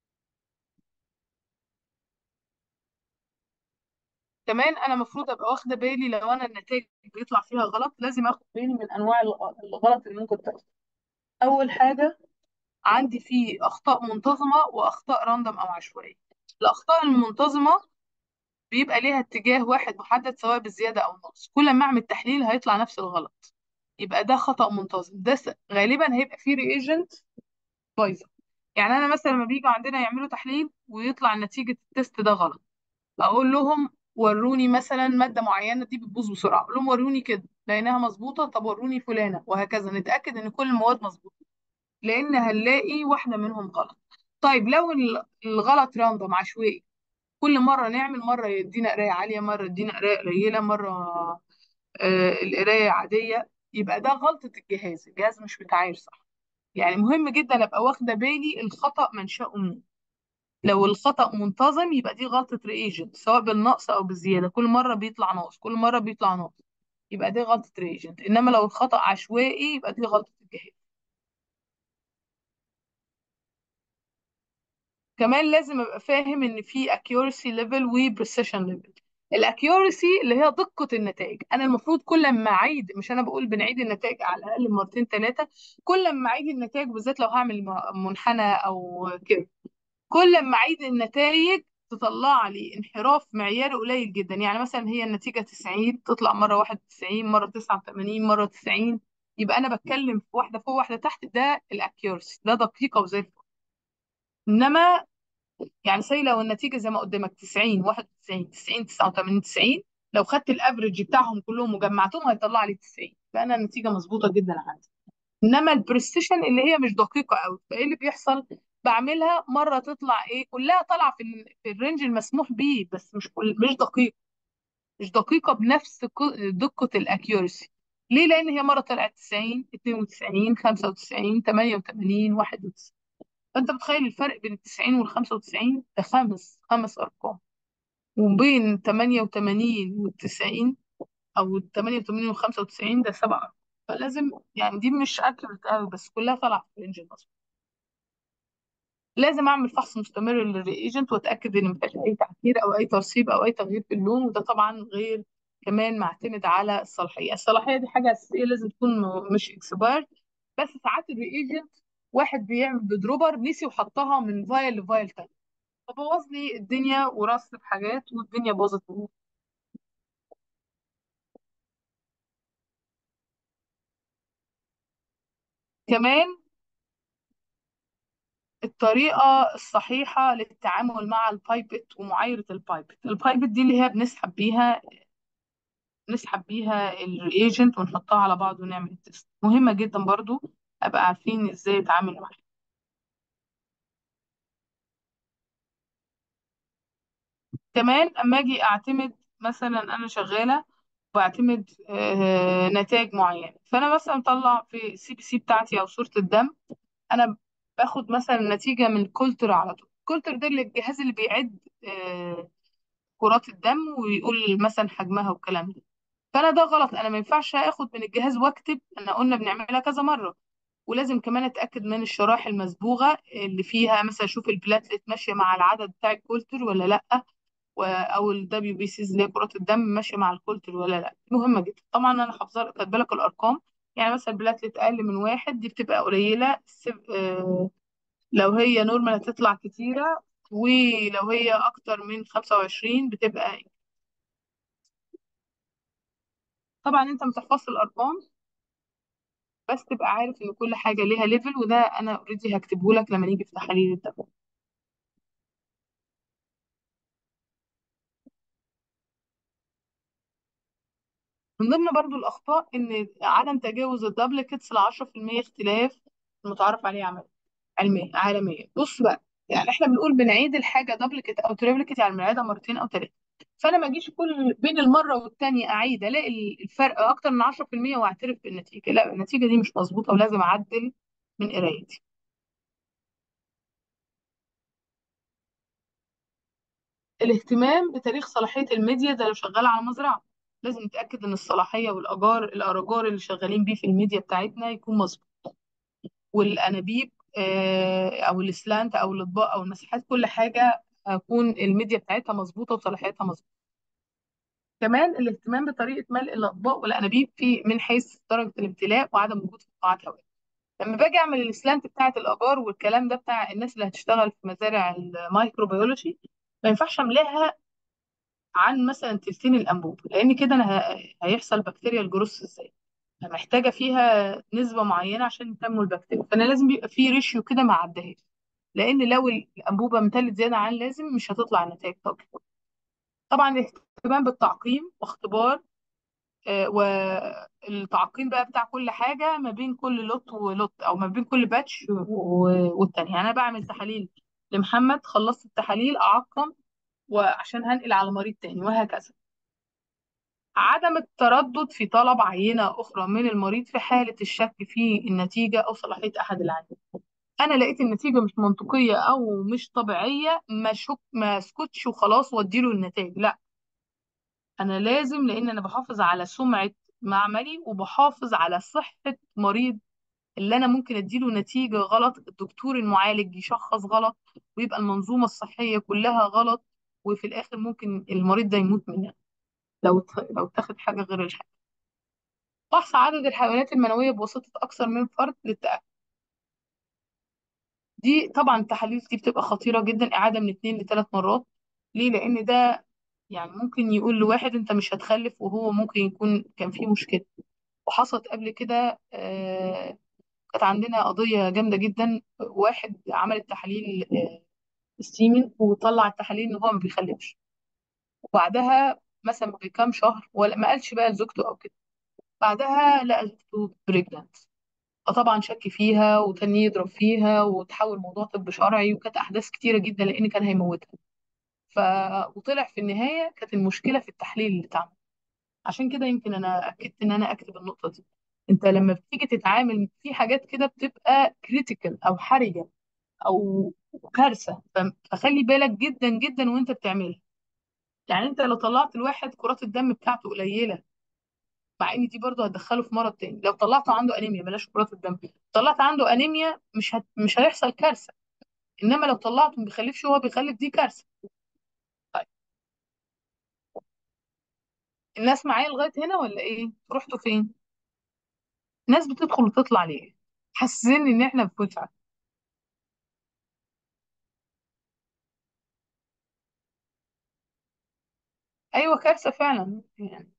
كمان انا المفروض ابقى واخده بالي لو انا النتائج بيطلع فيها غلط لازم اخد بالي من انواع الغ- الغلط اللي ممكن تحصل اول حاجه عندي فيه اخطاء منتظمه واخطاء راندوم او عشوائيه الاخطاء المنتظمه بيبقى ليها اتجاه واحد محدد سواء بالزياده او النقص كل ما اعمل تحليل هيطلع نفس الغلط يبقى ده خطأ منتظم ده س- غالبا هيبقى فيه ريجنت بايظه يعني انا مثلا لما بيجوا عندنا يعملوا تحليل ويطلع نتيجه التست ده غلط اقول لهم وروني مثلا ماده معينه دي بتبوظ بسرعه اقول لهم وروني كده لقيناها مظبوطه طب وروني فلانه وهكذا نتاكد ان كل المواد مظبوطه لان هنلاقي واحده منهم غلط طيب لو ال- الغلط راندوم عشوائي كل مره نعمل مره يدينا قرايه عاليه مره يدينا قرايه قليله مره آه القرايه عاديه يبقى ده غلطه الجهاز الجهاز مش بتاعي صح يعني مهم جدا ابقى واخده بالي الخطا منشأه منين لو الخطأ منتظم يبقى دي غلطة ريجنت سواء بالنقص أو بالزيادة كل مرة بيطلع ناقص كل مرة بيطلع ناقص يبقى دي غلطة ريجنت إنما لو الخطأ عشوائي يبقى دي غلطة الجهاز كمان لازم أبقى فاهم إن في accuracy level و precision level الاكيورسي اللي هي دقة النتائج أنا المفروض كل ما أعيد مش أنا بقول بنعيد النتائج على الأقل مرتين ثلاثة كل ما أعيد النتائج بالذات لو هعمل م- منحنى أو كده كل ما اعيد النتائج تطلع لي انحراف معياري قليل جدا يعني مثلا هي النتيجة 90 تطلع مرة 91 مرة 89 مرة 90 يبقى انا بتكلم في واحدة فوق واحدة تحت ده الاكيورسي ده دقيقة وزي الفل انما يعني سي لو النتيجة زي ما قدامك 90 91 90 89 90 لو خدت الافريج بتاعهم كلهم وجمعتهم هيطلع لي 90 يبقى انا النتيجة مظبوطة جدا عندي انما البريسيشن اللي هي مش دقيقه قوي فايه اللي بيحصل بعملها مره تطلع ايه كلها طالعه في ال- في الرينج المسموح بيه بس مش كل مش دقيقه مش دقيقه بنفس ق- دقه الاكيورسي ليه لان هي مره طلعت 90 92 95 88 91 فانت متخيل الفرق بين ال 90 وال 95 ده خمس خمس ارقام وبين 88 وال 90 او ال 88 وال 95 ده سبع ارقام فلازم يعني دي مش اكيوريت قوي بس كلها طالعه في الرينج المظبوط لازم اعمل فحص مستمر للريجنت واتاكد ان مفيش اي تعكير او اي ترسيب او اي تغيير في اللون وده طبعا غير كمان معتمد على الصلاحيه الصلاحيه دي حاجه اساسيه لازم تكون م- مش اكسبايرد بس ساعات الريجنت واحد بيعمل بدروبر نسي وحطها من فايل لفايل تاني فبوظ لي الدنيا ورص بحاجات والدنيا باظت مني. كمان الطريقة الصحيحة للتعامل مع البايبت ومعايرة البايبت البايبت دي اللي هي بنسحب بيها نسحب بيها الرياجنت ونحطها على بعض ونعمل التست مهمة جدا برضو أبقى عارفين إزاي أتعامل معاها كمان أما أجي أعتمد مثلا أنا شغالة بعتمد آه نتائج معينة فأنا مثلا مطلع في السي بي سي بتاعتي أو صورة الدم أنا باخد مثلا نتيجة من كولتر على طول كولتر ده اللي الجهاز اللي بيعد آه كرات الدم ويقول مثلا حجمها والكلام ده فانا ده غلط انا ما ينفعش اخد من الجهاز واكتب احنا قلنا بنعملها كذا مره ولازم كمان اتاكد من الشرائح المصبوغه اللي فيها مثلا اشوف البلاتلت ماشيه مع العدد بتاع الكولتر ولا لا و- او الدبليو بي سيز اللي هي كرات الدم ماشيه مع الكولتر ولا لا مهمه جدا طبعا انا حافظه كاتبه لك الارقام يعني مثلا البلاتلت اقل من واحد دي بتبقى قليله السب- آه، لو هي نورمال هتطلع كتيره ولو هي اكتر من 25 بتبقى طبعا انت ما تحفظش الارقام بس تبقى عارف ان كل حاجه ليها ليفل وده انا اوريدي هكتبه لك لما نيجي في تحاليل الدم من ضمن برضو الأخطاء إن عدم تجاوز الدبلكتس ل 10% اختلاف المتعارف عليه عمليا علميا عالميا بص بقى يعني احنا بنقول بنعيد الحاجة دبلكت أو تريبلكت يعني بنعيدها مرتين أو ثلاثة فأنا ما أجيش كل بين المرة والتانية أعيد ألاقي الفرق أكتر من 10% وأعترف بالنتيجة لا النتيجة دي مش مظبوطة ولازم أعدل من قرايتي الاهتمام بتاريخ صلاحية الميديا ده لو شغال على مزرعة لازم نتأكد إن الصلاحية والأجار الأراجار اللي شغالين بيه في الميديا بتاعتنا يكون مظبوط والأنابيب آه، أو السلانت أو الأطباق أو المساحات كل حاجة أكون الميديا بتاعتها مظبوطة وصلاحيتها مظبوطة كمان الاهتمام بطريقة ملء الأطباق والأنابيب في من حيث درجة الامتلاء وعدم وجود فقاعات هواء لما باجي أعمل السلانت بتاعة الآجار والكلام ده بتاع الناس اللي هتشتغل في مزارع الميكروبيولوجي ما ينفعش أملاها عن مثلا تلتين الانبوب لان كده انا ه- هيحصل بكتيريا الجروث ازاي محتاجه فيها نسبه معينه عشان تنمو البكتيريا فانا لازم يبقى في ريشيو كده ما عدهاش لان لو الانبوبه امتلت زياده عن اللازم مش هتطلع النتائج طبعا طبعا الاهتمام بالتعقيم واختبار آه، والتعقيم بقى بتاع كل حاجه ما بين كل لوت ولوت او ما بين كل باتش و- والتاني يعني انا بعمل تحاليل لمحمد خلصت التحاليل اعقم وعشان هنقل على مريض تاني وهكذا عدم التردد في طلب عينة أخرى من المريض في حالة الشك في النتيجة أو صلاحية أحد العينات أنا لقيت النتيجة مش منطقية أو مش طبيعية ما شك ما اسكتش وخلاص واديله النتائج لا أنا لازم لأن أنا بحافظ على سمعة معملي وبحافظ على صحة مريض اللي أنا ممكن أديله نتيجة غلط الدكتور المعالج يشخص غلط ويبقى المنظومة الصحية كلها غلط وفي الآخر ممكن المريض ده يموت منها لو اتخ- لو اتاخد حاجة غير الحاجة فحص عدد الحيوانات المنوية بواسطة أكثر من فرد للتأكد دي طبعا التحاليل دي بتبقى خطيرة جدا إعادة من اتنين لثلاث مرات ليه؟ لأن ده يعني ممكن يقول لواحد أنت مش هتخلف وهو ممكن يكون كان فيه مشكلة وحصلت قبل كده آه، كانت عندنا قضية جامدة جدا واحد عمل التحاليل آه، السيمن وطلع التحاليل إن هو ما بيخلفش وبعدها مثلا بكام شهر ولا ما قالش بقى لزوجته أو كده بعدها لقى زوجته بريجنانت فطبعا شك فيها وتاني يضرب فيها وتحول موضوع طب شرعي وكانت احداث كتيره جدا لان كان هيموتها ف وطلع في النهايه كانت المشكله في التحليل اللي اتعمل عشان كده يمكن انا اكدت ان انا اكتب النقطه دي انت لما بتيجي تتعامل في حاجات كده بتبقى كريتيكال او حرجه او كارثه ف- فخلي بالك جدا جدا وانت بتعملها يعني انت لو طلعت الواحد كرات الدم بتاعته قليله مع ان دي برضه هتدخله في مرض تاني لو طلعته عنده انيميا بلاش كرات الدم طلعت عنده انيميا مش هت... مش هيحصل كارثه انما لو طلعته ما بيخلفش وهو بيخلف دي كارثه طيب الناس معايا لغايه هنا ولا ايه رحتوا فين ناس بتدخل وتطلع ليه حاسين ان احنا في فسحه ايوه كارثه فعلا يعني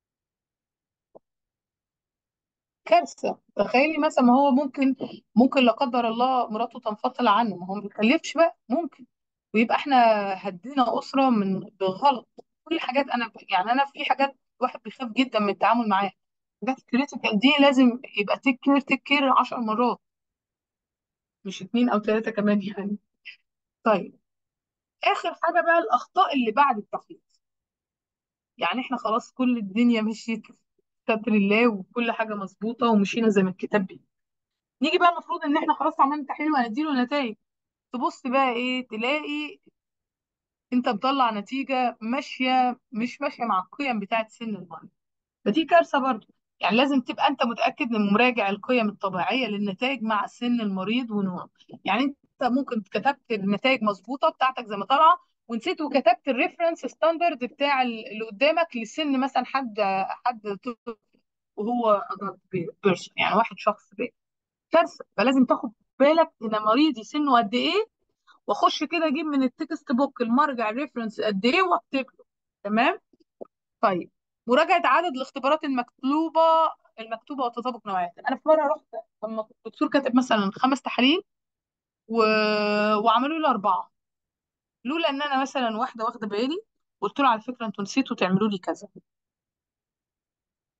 كارثه تخيلي مثلا ما هو ممكن ممكن لا قدر الله مراته تنفصل عنه ما هو ما بيخلفش بقى ممكن ويبقى احنا هدينا اسره من بغلط كل حاجات انا يعني انا في حاجات الواحد بيخاف جدا من التعامل معاها حاجات كريتيكال دي لازم يبقى تيك كير تيك كير 10 مرات مش اتنين او ثلاثه كمان يعني طيب اخر حاجه بقى الاخطاء اللي بعد التحليل يعني احنا خلاص كل الدنيا مشيت ستر الله وكل حاجه مظبوطه ومشينا زي ما الكتاب بيقول نيجي بقى المفروض ان احنا خلاص عملنا تحليل وهنديله نتائج تبص بقى ايه تلاقي انت مطلع نتيجه ماشيه مش ماشيه مع القيم بتاعت سن المريض فدي كارثه برضو يعني لازم تبقى انت متاكد من مراجع القيم الطبيعيه للنتائج مع سن المريض ونوعه يعني انت ممكن كتبت النتائج مظبوطه بتاعتك زي ما طالعه ونسيت وكتبت الريفرنس ستاندرد بتاع اللي قدامك لسن مثلا حد حد طفل وهو adult person يعني واحد شخص بالغ كارثه فلازم تاخد بالك ان مريضي سنه قد ايه واخش كده اجيب من التكست بوك المرجع الريفرنس قد ايه واكتب له تمام طيب مراجعه عدد الاختبارات المكتوبه المكتوبه وتطابق نوعيتها انا في مره رحت لما الدكتور كاتب مثلا خمس تحاليل و... وعملوا لي اربعه لولا ان انا مثلا واحده واخده بالي قلت له على فكره انتوا نسيتوا تعملوا لي كذا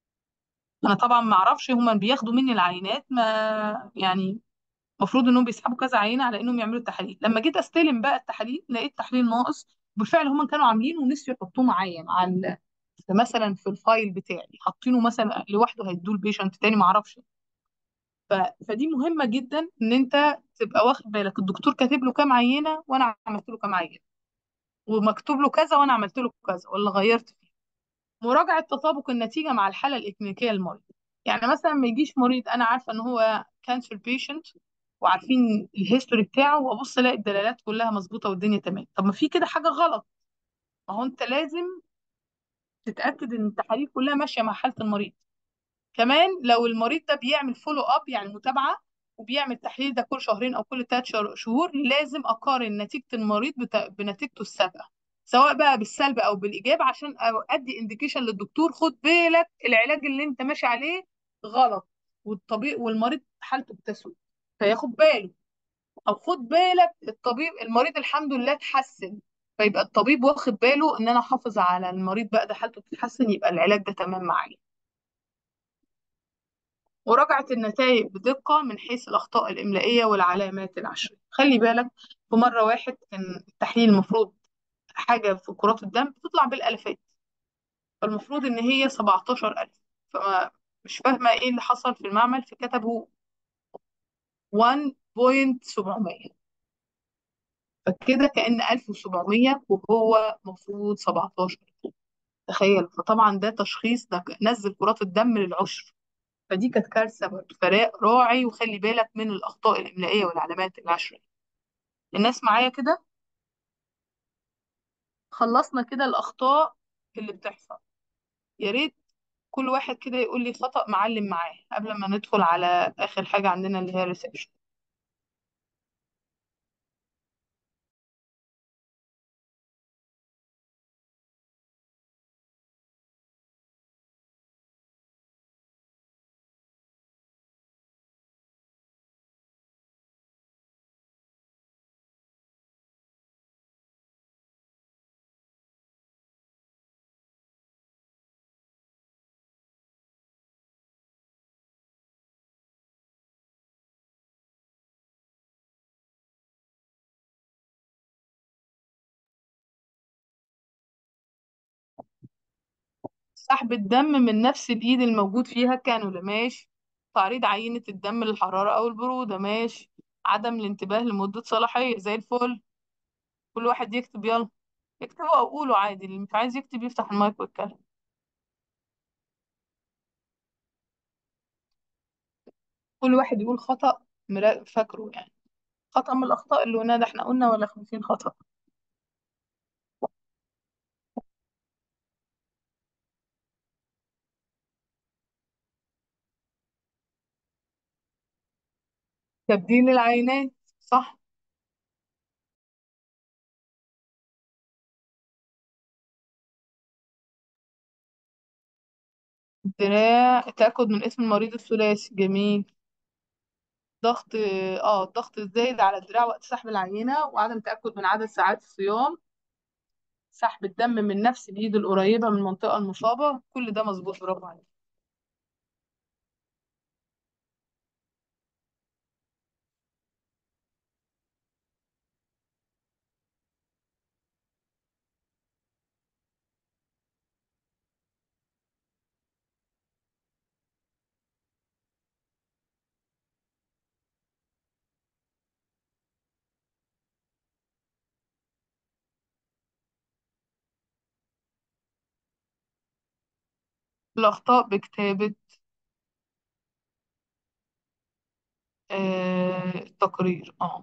انا طبعا ما اعرفش هما بياخدوا مني العينات ما يعني المفروض انهم بيسحبوا كذا عينه على انهم يعملوا التحاليل لما جيت استلم بقى التحاليل لقيت تحليل ناقص بالفعل هم كانوا عاملينه ونسيوا يحطوه معايا مع ال... مثلا في الفايل بتاعي حاطينه مثلا لوحده هيدوه البيشنت تاني ما اعرفش ف... فدي مهمه جدا ان انت تبقى واخد بالك الدكتور كاتب له كام عينه وانا عملت له كام عينه ومكتوب له كذا وانا عملت له كذا ولا غيرت فيه مراجعه تطابق النتيجه مع الحاله الاكلينيكيه للمريض يعني مثلا ما يجيش مريض انا عارفه ان هو كانسر بيشنت وعارفين الهيستوري بتاعه وابص الاقي الدلالات كلها مظبوطه والدنيا تمام طب ما في كده حاجه غلط ما هو انت لازم تتاكد ان التحاليل كلها ماشيه مع حاله المريض كمان لو المريض ده بيعمل فولو اب يعني متابعه وبيعمل تحليل ده كل شهرين او كل ثلاث شهور لازم اقارن نتيجه المريض بتا... بنتيجته السابقه سواء بقى بالسلب او بالايجاب عشان ادي انديكيشن للدكتور خد بالك العلاج اللي انت ماشي عليه غلط والطبيب والمريض حالته بتسوء فياخد باله او خد بالك الطبيب المريض الحمد لله اتحسن فيبقى الطبيب واخد باله ان انا احافظ على المريض بقى ده حالته بتتحسن يبقى العلاج ده تمام معايا مراجعة النتائج بدقة من حيث الأخطاء الإملائية والعلامات العشرية خلي بالك في مرة واحد كان التحليل المفروض حاجة في كرات الدم بتطلع بالألفات فالمفروض إن هي 17000 فما مش فاهمة إيه اللي حصل في المعمل فكتبوا 1.700 فكده كأن 1700 وهو مفروض 17 تخيل فطبعا ده تشخيص ده نزل كرات الدم للعشر فدي كانت كارثة برضه فراء راعي وخلي بالك من الأخطاء الإملائية والعلامات العشرية الناس معايا كده خلصنا كده الأخطاء اللي بتحصل يا ريت كل واحد كده يقول لي خطأ معلم معاه قبل ما ندخل على آخر حاجة عندنا اللي هي الريسبشن سحب الدم من نفس الإيد الموجود فيها كانولا ماشي تعريض عينة الدم للحرارة أو البرودة ماشي عدم الانتباه لمدة صلاحية زي الفل كل واحد يكتب يلا اكتبوا أو قولوا عادي اللي مش عايز يكتب يفتح المايك ويتكلم كل واحد يقول خطأ مرا- فاكره يعني خطأ من الأخطاء اللي قلناها ده احنا قلنا ولا خمسين خطأ تبديل العينات صح الدراع التأكد من اسم المريض الثلاثي جميل ضغط اه الضغط الزايد على الدراع وقت سحب العينة وعدم التأكد من عدد ساعات الصيام سحب الدم من نفس الإيد القريبة من المنطقة المصابة كل ده مظبوط برافو عليك الأخطاء بكتابة آه التقرير اه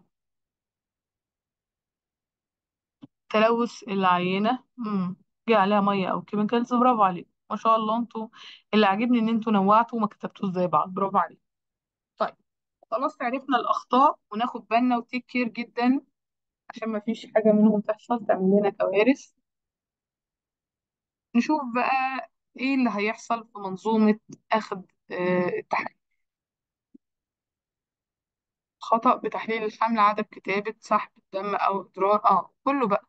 تلوث العينة مم. جه عليها مية أو كيميكالز برافو عليك ما شاء الله انتوا اللي عاجبني ان انتوا نوعتوا وما كتبتوش زي بعض برافو عليك طيب خلاص عرفنا الأخطاء وناخد بالنا وتيك كير جدا عشان ما فيش حاجة منهم تحصل تعمل لنا كوارث نشوف بقى ايه اللي هيحصل في منظومة أخذ آه التحاليل خطأ بتحليل الحمل عدم كتابة سحب الدم أو إضرار اه كله بقى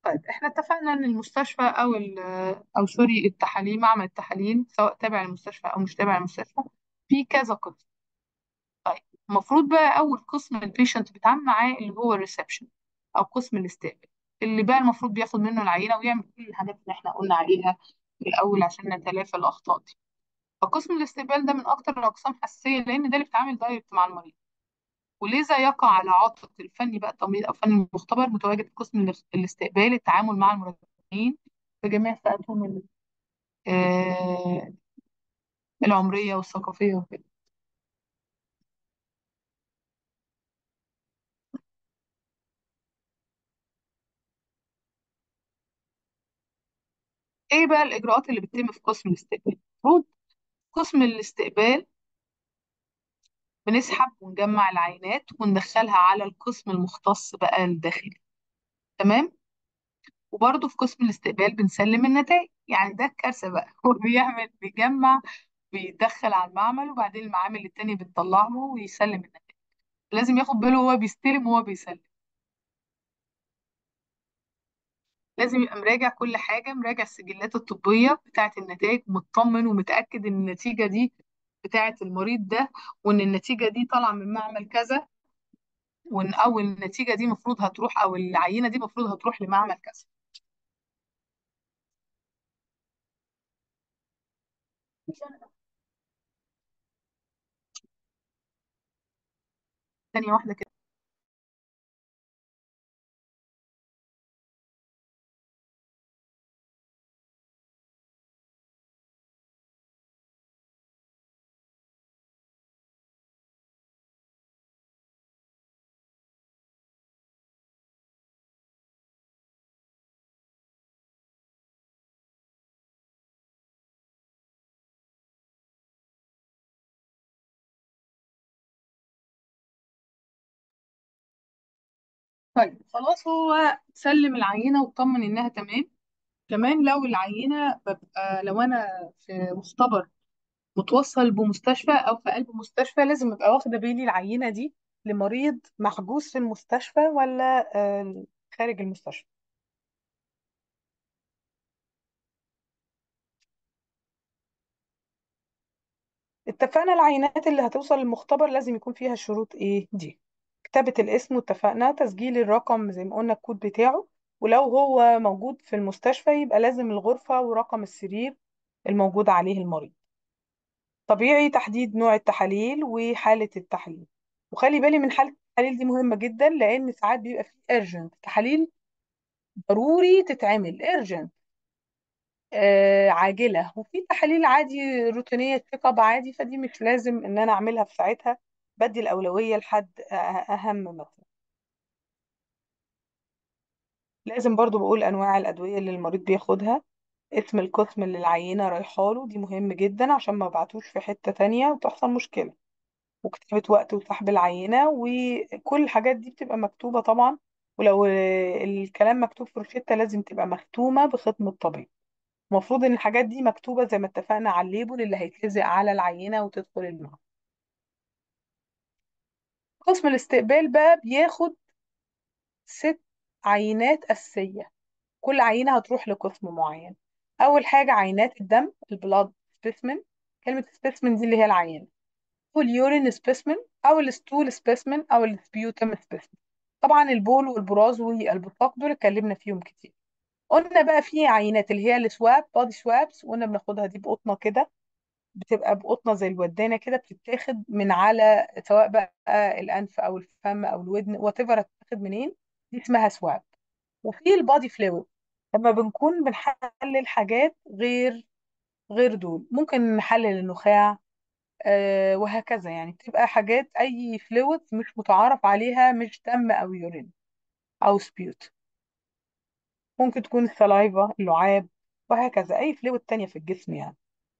طيب احنا اتفقنا ان المستشفى او ال او سوري التحاليل معمل التحاليل سواء تابع للمستشفى او مش تابع للمستشفى في كذا قسم طيب المفروض بقى اول قسم البيشنت بيتعامل معاه اللي هو الريسبشن او قسم الاستقبال اللي بقى المفروض بياخد منه العينه ويعمل كل الحاجات اللي احنا قلنا عليها في الاول عشان نتلافى الاخطاء دي فقسم الاستقبال ده من اكتر الاقسام حساسيه لان ده اللي بيتعامل دايركت مع المريض ولذا يقع على عاتق الفني بقى التمريض او فني المختبر متواجد في قسم الاس- الاستقبال التعامل مع المراجعين في جميع فئاتهم ال- آه، العمريه والثقافيه وكده ايه بقى الاجراءات اللي بتتم في قسم الاستقبال المفروض قسم الاستقبال بنسحب ونجمع العينات وندخلها على القسم المختص بقى الداخلي تمام وبرضه في قسم الاستقبال بنسلم النتائج يعني ده الكارثه بقى هو بيعمل بيجمع بيدخل على المعمل وبعدين المعامل التاني بتطلع له ويسلم النتائج لازم ياخد باله وهو بيستلم وهو بيسلم لازم يبقى مراجع كل حاجة مراجع السجلات الطبية بتاعة النتائج مطمن ومتأكد إن النتيجة دي بتاعة المريض ده وإن النتيجة دي طالعة من معمل كذا وإن أو النتيجة دي المفروض هتروح أو العينة دي المفروض هتروح لمعمل كذا ثانية واحدة كده طيب خلاص هو سلم العينة واطمن إنها تمام كمان لو العينة ببقى لو أنا في مختبر متوصل بمستشفى او في قلب مستشفى لازم ابقى واخده بالي العينه دي لمريض محجوز في المستشفى ولا آه، خارج المستشفى اتفقنا العينات اللي هتوصل للمختبر لازم يكون فيها الشروط ايه دي كتابة الاسم واتفقنا تسجيل الرقم زي ما قلنا الكود بتاعه ولو هو موجود في المستشفى يبقى لازم الغرفة ورقم السرير الموجود عليه المريض طبيعي تحديد نوع التحاليل وحالة التحليل وخلي بالي من حالة التحاليل دي مهمة جدا لأن ساعات بيبقى فيه urgent تحاليل ضروري تتعمل urgent آه عاجلة وفي تحاليل عادي روتينية تشيك اب عادي فدي مش لازم ان انا اعملها في ساعتها بدي الأولوية لحد أه- اهم مثلا لازم برضو بقول انواع الأدوية اللي المريض بياخدها اسم القسم اللي العينة رايحة له دي مهم جدا عشان ما بعتوش في حتة تانية وتحصل مشكلة وكتابة وقت وسحب العينة وكل الحاجات دي بتبقى مكتوبة طبعا ولو الكلام مكتوب في روشتة لازم تبقى مختومة بختم الطبيب المفروض ان الحاجات دي مكتوبة زي ما اتفقنا على الليبل اللي هيتلزق على العينة وتدخل المعمل قسم الاستقبال بقى بياخد ست عينات أساسية كل عينة هتروح لقسم معين أول حاجة عينات الدم البلاد سبيسمن كلمة سبيسمن دي اللي هي العينة واليورين سبيسمن أو الستول سبيسمن أو السبيوتم سبيسمن طبعا البول والبراز والبطاق دول اتكلمنا فيهم كتير قلنا بقى في عينات اللي هي السواب بادي سوابس وقلنا بناخدها دي بقطنة كده بتبقى بقطنة زي الودانة كده بتتاخد من على سواء بقى الأنف أو الفم أو الودن وات ايفر هتتاخد منين دي اسمها سواب وفي البادي فلويد لما بنكون بنحلل حاجات غير غير دول ممكن نحلل النخاع آه وهكذا يعني بتبقى حاجات أي فلويد مش متعارف عليها مش دم أو يورين أو سبيوت ممكن تكون السلايفا اللعاب وهكذا أي فلويد تانية في الجسم يعني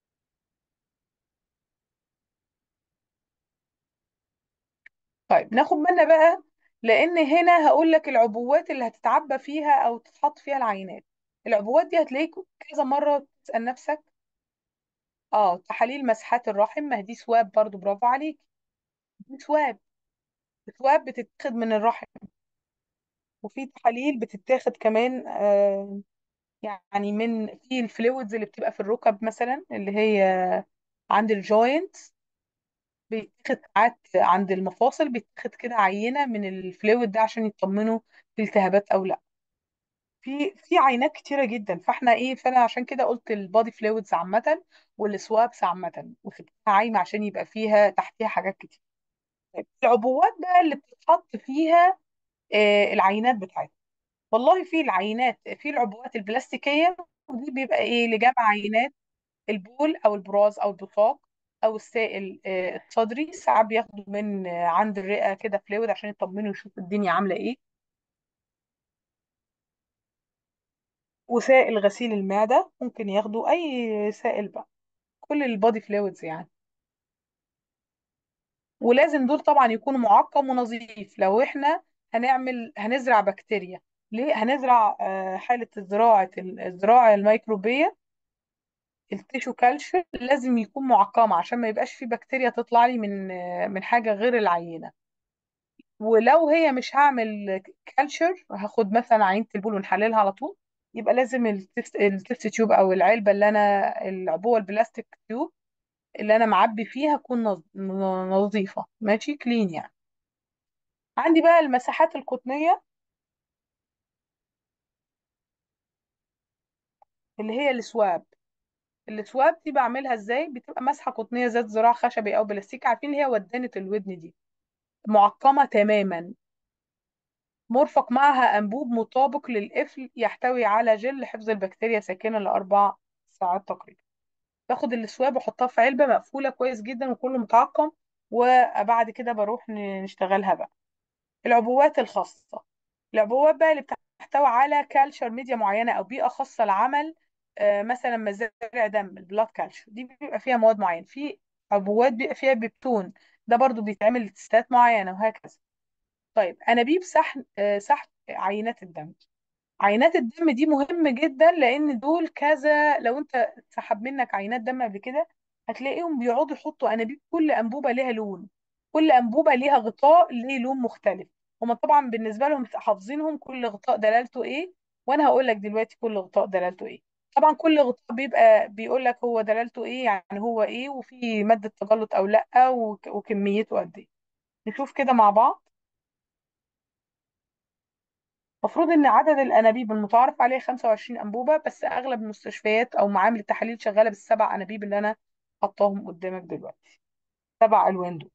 طيب ناخد بالنا بقى لان هنا هقول لك العبوات اللي هتتعبى فيها او تتحط فيها العينات العبوات دي هتلاقيك كذا مره تسال نفسك اه تحاليل مسحات الرحم ما هي دي سواب برضو برافو عليك دي سواب سواب بتتاخد من الرحم وفي تحاليل بتتاخد كمان آه، يعني من في الفلويدز اللي بتبقى في الركب مثلا اللي هي عند الجوينت بيتاخد ساعات عند المفاصل بيتاخد كده عينة من الفلويد ده عشان يطمنوا في التهابات او لا في في عينات كتيرة جدا فاحنا ايه فانا عشان كده قلت البادي فلويدز عامة والسوابس عامة وسبتها عايمة عشان يبقى فيها تحتيها حاجات كتير طيب، العبوات بقى اللي بتتحط فيها آه، العينات بتاعتها والله في العينات في العبوات البلاستيكية ودي بيبقى ايه لجمع عينات البول او البراز او البطاق او السائل آه، الصدري ساعات بياخدوا من آه، عند الرئة كده فلويد عشان يطمنوا يشوفوا الدنيا عاملة ايه وسائل غسيل المعدة ممكن ياخدوا اي سائل بقى كل البادي فلويدز يعني ولازم دول طبعا يكونوا معقم ونظيف لو احنا هنعمل هنزرع بكتيريا ليه هنزرع آه، حالة زراعة الزراعة الميكروبية التيشو كالشر لازم يكون معقمة عشان ما يبقاش فيه بكتيريا تطلع لي من من حاجة غير العينة ولو هي مش هعمل كالشر هاخد مثلا عينة البول ونحللها على طول يبقى لازم التست التست تيوب او العلبة اللي انا العبوة البلاستيك تيوب اللي انا معبي فيها تكون نظ- نظيفة ماشي كلين يعني عندي بقى المساحات القطنية اللي هي السواب السواب دي بعملها ازاي بتبقى مسحة قطنية ذات ذراع خشبي او بلاستيك عارفين اللي هي ودانة الودن دي معقمة تماما مرفق معها أنبوب مطابق للقفل يحتوي على جل حفظ البكتيريا ساكنة لأربع ساعات تقريبا باخد السواب واحطها في علبة مقفولة كويس جدا وكله متعقم وبعد كده بروح ن- نشتغلها بقى العبوات الخاصة العبوات بقى اللي بتحتوي على كالشر ميديا معينة أو بيئة خاصة لعمل آه، مثلا مزارع دم البلاد كالشر دي بيبقى فيها مواد معينة في عبوات بيبقى فيها بيبتون ده برضو بيتعمل لتستات معينة وهكذا طيب أنابيب سحن آه، سحب عينات الدم عينات الدم دي مهم جدا لان دول كذا لو انت سحب منك عينات دم قبل كده هتلاقيهم بيقعدوا يحطوا انابيب كل انبوبه ليها لون كل انبوبه ليها غطاء ليه لون مختلف هما طبعا بالنسبه لهم حافظينهم كل غطاء دلالته ايه وانا هقول لك دلوقتي كل غطاء دلالته ايه طبعا كل غطاء بيبقى بيقول لك هو دلالته ايه يعني هو ايه وفي ماده تجلط او لا وك- وكميته قد ايه نشوف كده مع بعض المفروض ان عدد الانابيب المتعارف عليه 25 انبوبه بس اغلب المستشفيات او معامل التحاليل شغاله بالسبع انابيب اللي انا حطاهم قدامك دلوقتي سبع الوان دول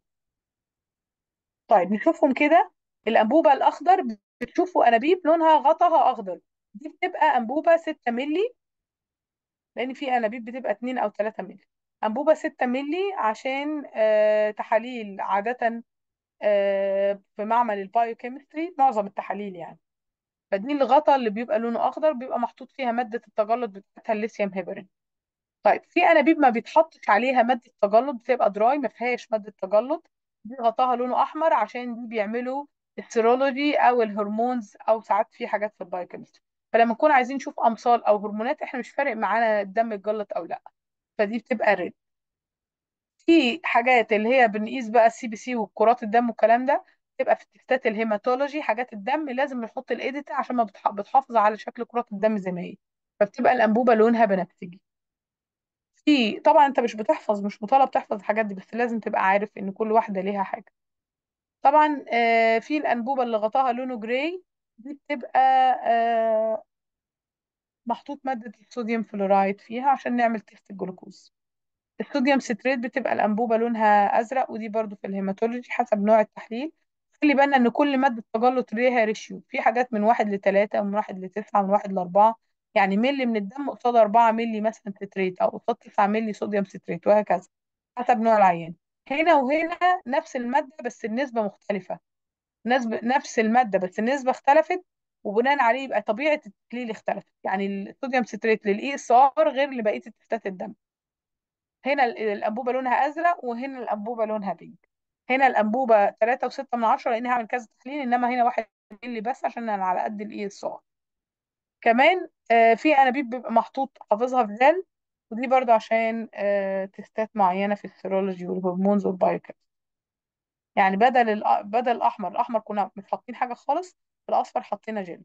طيب نشوفهم كده الانبوبه الاخضر بتشوفوا انابيب لونها غطاها اخضر دي بتبقى انبوبه 6 مللي لان في انابيب بتبقى 2 او 3 مللي انبوبه 6 مللي عشان آه تحاليل عاده آه في معمل البايوكيمستري معظم التحاليل يعني فدي الغطا اللي بيبقى لونه اخضر بيبقى محطوط فيها ماده التجلط بتاعتها الليثيوم هيبرين طيب في انابيب ما بيتحطش عليها ماده تجلط بتبقى دراي ما فيهاش ماده تجلط دي غطاها لونه احمر عشان دي بيعملوا السيرولوجي او الهرمونز او ساعات في حاجات في البايوكيمستري فلما نكون عايزين نشوف امصال او هرمونات احنا مش فارق معانا الدم اتجلط او لا فدي بتبقى ريد في حاجات اللي هي بنقيس بقى السي بي سي وكرات الدم والكلام ده تبقى في التستات الهيماتولوجي حاجات الدم لازم نحط الايديتا عشان ما بتح- بتحافظ على شكل كرات الدم زي ما هي فبتبقى الانبوبه لونها بنفسجي في طبعا انت مش بتحفظ مش مطالب تحفظ الحاجات دي بس لازم تبقى عارف ان كل واحده ليها حاجه طبعا آه، في الانبوبه اللي غطاها لونه جراي دي بتبقى آه، محطوط ماده الصوديوم فلورايد فيها عشان نعمل تيست الجلوكوز الصوديوم ستريت بتبقى الأنبوبة لونها أزرق ودي برضو في الهيماتولوجي حسب نوع التحليل خلي بالنا إن كل مادة تجلط ليها ريشيو في حاجات من واحد لتلاتة ومن واحد لتسعة ومن واحد لأربعة يعني ملي من الدم قصاد أربعة ملي مثلا ستريت أو قصاد تسعة ملي صوديوم ستريت وهكذا حسب نوع العيان هنا وهنا نفس المادة بس النسبة مختلفة نسبة نفس المادة بس النسبة اختلفت وبناء عليه يبقى طبيعة التحليل اختلفت يعني الصوديوم ستريت للإي اس ار غير لبقية التستات الدم هنا ال- الأنبوبة لونها أزرق وهنا الأنبوبة لونها بينك هنا الأنبوبة 3 و6 من عشرة لأني هعمل كذا تحليل إنما هنا واحد ملي بس عشان أنا على قد الإي اس ار كمان آه، في أنابيب بيبقى محطوط حافظها في جل ودي برضو عشان آه، تستات معينة في السيرولوجي والهرمونز والبايوكيمستري يعني بدل الأ- بدل الأحمر الأحمر كنا مش حاطين حاجة خالص في الاصفر حطينا جل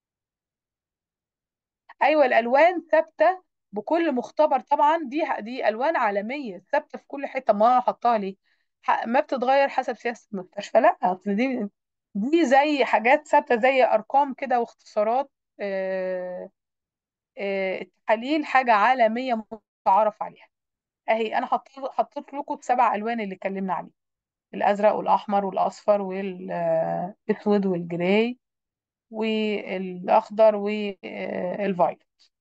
ايوه الالوان ثابته بكل مختبر طبعا دي دي الوان عالميه ثابته في كل حته ما حطها ليه ح- ما بتتغير حسب سياسه المستشفى لا أصل دي دي زي حاجات ثابته زي ارقام كده واختصارات آه، آه، التحاليل حاجه عالميه متعارف عليها اهي انا حطيت حطيت لكم السبع الوان اللي اتكلمنا عليها الازرق والاحمر والاصفر والاسود والجراي والاخضر والفايلت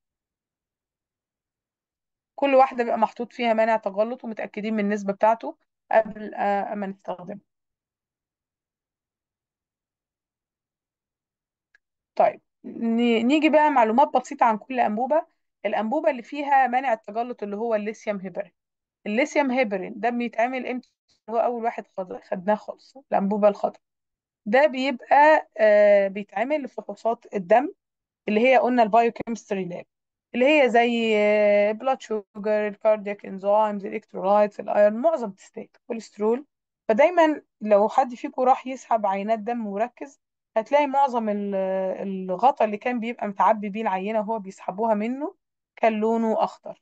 كل واحدة بيبقى محطوط فيها مانع تجلط ومتأكدين من النسبة بتاعته قبل آه، ما نستخدمه طيب ن- نيجي بقى معلومات بسيطة عن كل أنبوبة الأنبوبة اللي فيها مانع التجلط اللي هو الليثيوم هيبرين الليثيوم هيبرين ده بيتعمل امتى هو أول واحد خد- خدناه خالص الأنبوبة الخضراء ده بيبقى آه بيتعمل لفحوصات الدم اللي هي قلنا البايوكيمستري لاب اللي هي زي بلاد شوجر الكاردياك انزيمز الكترولايتس الايرون معظم تستات كوليسترول فدايما لو حد فيكم راح يسحب عينات دم مركز هتلاقي معظم ال- الغطا اللي كان بيبقى متعبي بيه العينة وهو بيسحبوها منه كان لونه أخضر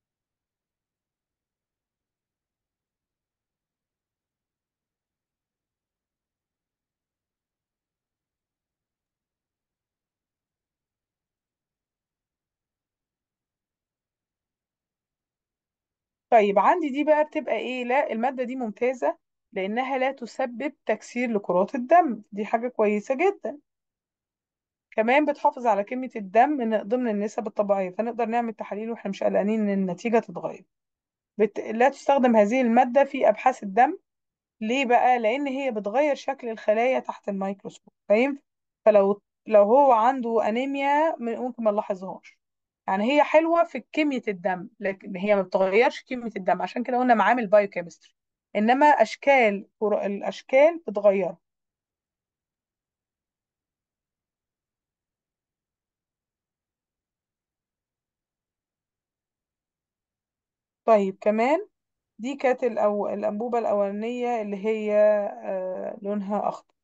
طيب عندي دي بقى بتبقى ايه لا المادة دي ممتازة لأنها لا تسبب تكسير لكرات الدم دي حاجة كويسة جدا كمان بتحافظ على كمية الدم من ضمن النسب الطبيعية فنقدر نعمل تحاليل واحنا مش قلقانين ان النتيجة تتغير بت... لا تستخدم هذه المادة في أبحاث الدم ليه بقى؟ لأن هي بتغير شكل الخلايا تحت الميكروسكوب فاهم؟ فلو لو هو عنده أنيميا م- ممكن ما نلاحظهاش يعني هي حلوة في كمية الدم لكن هي ما بتغيرش كمية الدم عشان كده قلنا معامل بايوكيمستري إنما أشكال الأشكال بتغير طيب كمان دي كانت الأو... الأنبوبة الأولانية اللي هي آه لونها أخضر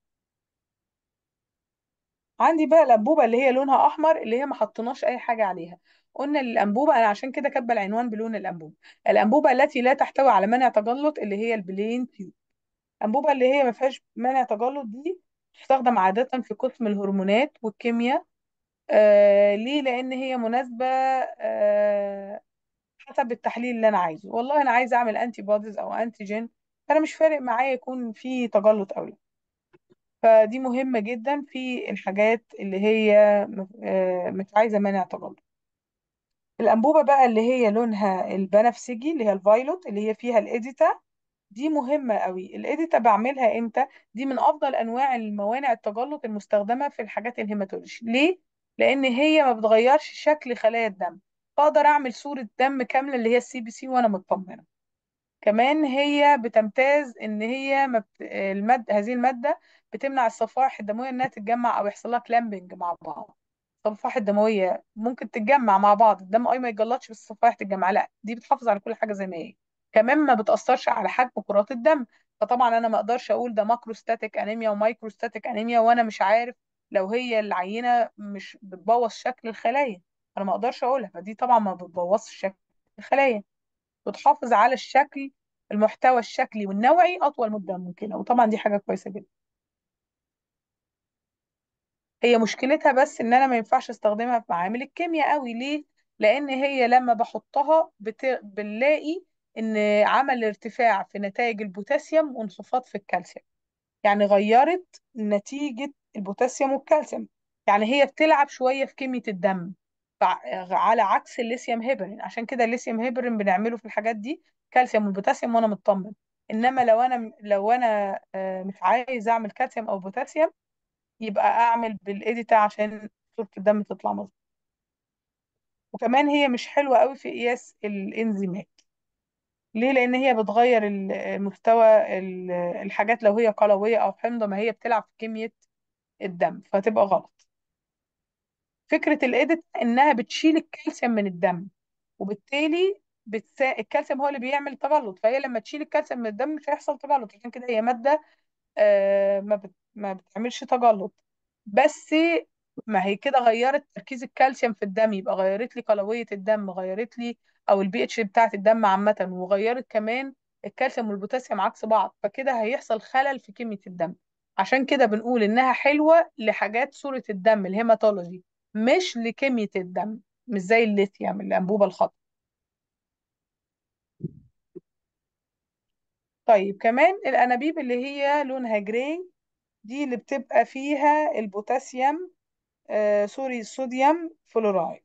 عندي بقى الأنبوبة اللي هي لونها أحمر اللي هي ما حطيناش أي حاجة عليها قلنا الأنبوبة أنا عشان كده كاتبة العنوان بلون الأنبوبة الأنبوبة التي لا تحتوي على منع تجلط اللي هي البلين تيوب الأنبوبة اللي هي ما فيهاش منع تجلط دي تستخدم عادة في قسم الهرمونات والكيمياء آه ليه لأن هي مناسبة آه حسب التحليل اللي أنا عايزه والله أنا عايزة أعمل أنتي بوديز أو أنتيجين فأنا مش فارق معايا يكون في تجلط أو لا فدي مهمة جدا في الحاجات اللي هي آه، مش عايزة مانع تجلط الأنبوبة بقى اللي هي لونها البنفسجي اللي هي الفايلوت اللي هي فيها الإيديتا دي مهمة قوي الإيديتا بعملها إمتى؟ دي من أفضل أنواع الموانع التجلط المستخدمة في الحاجات الهيماتولوجي ليه؟ لأن هي ما بتغيرش شكل خلايا الدم فأقدر أعمل صورة دم كاملة اللي هي السي بي سي وأنا مطمنة كمان هي بتمتاز ان هي ما بت... المادة هذه المادة بتمنع الصفائح الدموية انها تتجمع او يحصل لها كلامبنج مع بعض الصفائح الدموية ممكن تتجمع مع بعض الدم اي ما يتجلطش بس الصفائح تتجمع لا دي بتحافظ على كل حاجة زي ما هي كمان ما بتأثرش على حجم كرات الدم فطبعا انا ما اقدرش اقول ده ماكروستاتيك انيميا ومايكروستاتيك انيميا وانا مش عارف لو هي العينة مش بتبوظ شكل الخلايا انا ما اقدرش اقولها فدي طبعا ما بتبوظش شكل الخلايا بتحافظ على الشكل المحتوى الشكلي والنوعي أطول مدة ممكنة وطبعا دي حاجة كويسة جدا هي مشكلتها بس إن أنا ما ينفعش أستخدمها في معامل الكيمياء قوي ليه؟ لأن هي لما بحطها بت... بنلاقي إن عمل ارتفاع في نتائج البوتاسيوم وانخفاض في الكالسيوم يعني غيرت نتيجة البوتاسيوم والكالسيوم يعني هي بتلعب شوية في كمية الدم فع- على عكس الليثيوم هيبرين عشان كده الليثيوم هيبرين بنعمله في الحاجات دي كالسيوم والبوتاسيوم وانا مطمن انما لو انا لو انا آه، مش عايز اعمل كالسيوم او بوتاسيوم يبقى اعمل بالايديتا عشان صورة الدم تطلع مظبوط وكمان هي مش حلوة قوي في قياس الانزيمات ليه لان هي بتغير ال- مستوى ال- الحاجات لو هي قلوية او حمضة ما هي بتلعب في كمية الدم فتبقى غلط فكرة الإيديت إنها بتشيل الكالسيوم من الدم وبالتالي بتسا... الكالسيوم هو اللي بيعمل تجلط فهي لما تشيل الكالسيوم من الدم مش هيحصل تجلط عشان كده هي مادة آه ما, بت... ما بتعملش تجلط بس ما هي كده غيرت تركيز الكالسيوم في الدم يبقى غيرت لي قلوية الدم غيرت لي او البي اتش بتاعة الدم عامة وغيرت كمان الكالسيوم والبوتاسيوم عكس بعض فكده هيحصل خلل في كمية الدم عشان كده بنقول انها حلوة لحاجات صورة الدم الهيماتولوجي مش لكمية الدم مش زي الليثيوم الأنبوبة الخضراء طيب كمان الأنابيب اللي هي لونها جراي دي اللي بتبقى فيها البوتاسيوم آه سوري الصوديوم فلورايد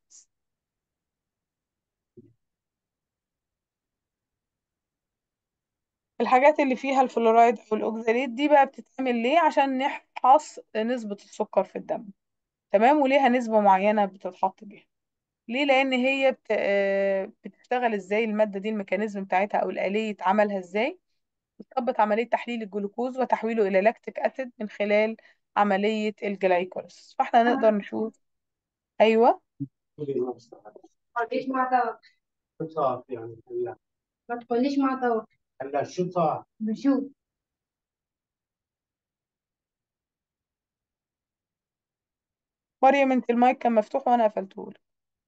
الحاجات اللي فيها الفلورايد او الاوكزاليت دي بقى بتتعمل ليه عشان نفحص نسبة السكر في الدم تمام وليها نسبة معينة بتتحط بيها ليه لان هي بت... آه، بتشتغل ازاي المادة دي الميكانيزم بتاعتها او الآلية عملها ازاي بتثبت عملية تحليل الجلوكوز وتحويله إلى لاكتيك أسيد من خلال عملية الجلايكوليس فاحنا نقدر نشوف أيوة ليش ما دواء؟ شو صار يعني هلا؟ ما تقوليش مع دواء هلا شو صار؟ بشوف مريم انت المايك كان مفتوح وانا قفلته لك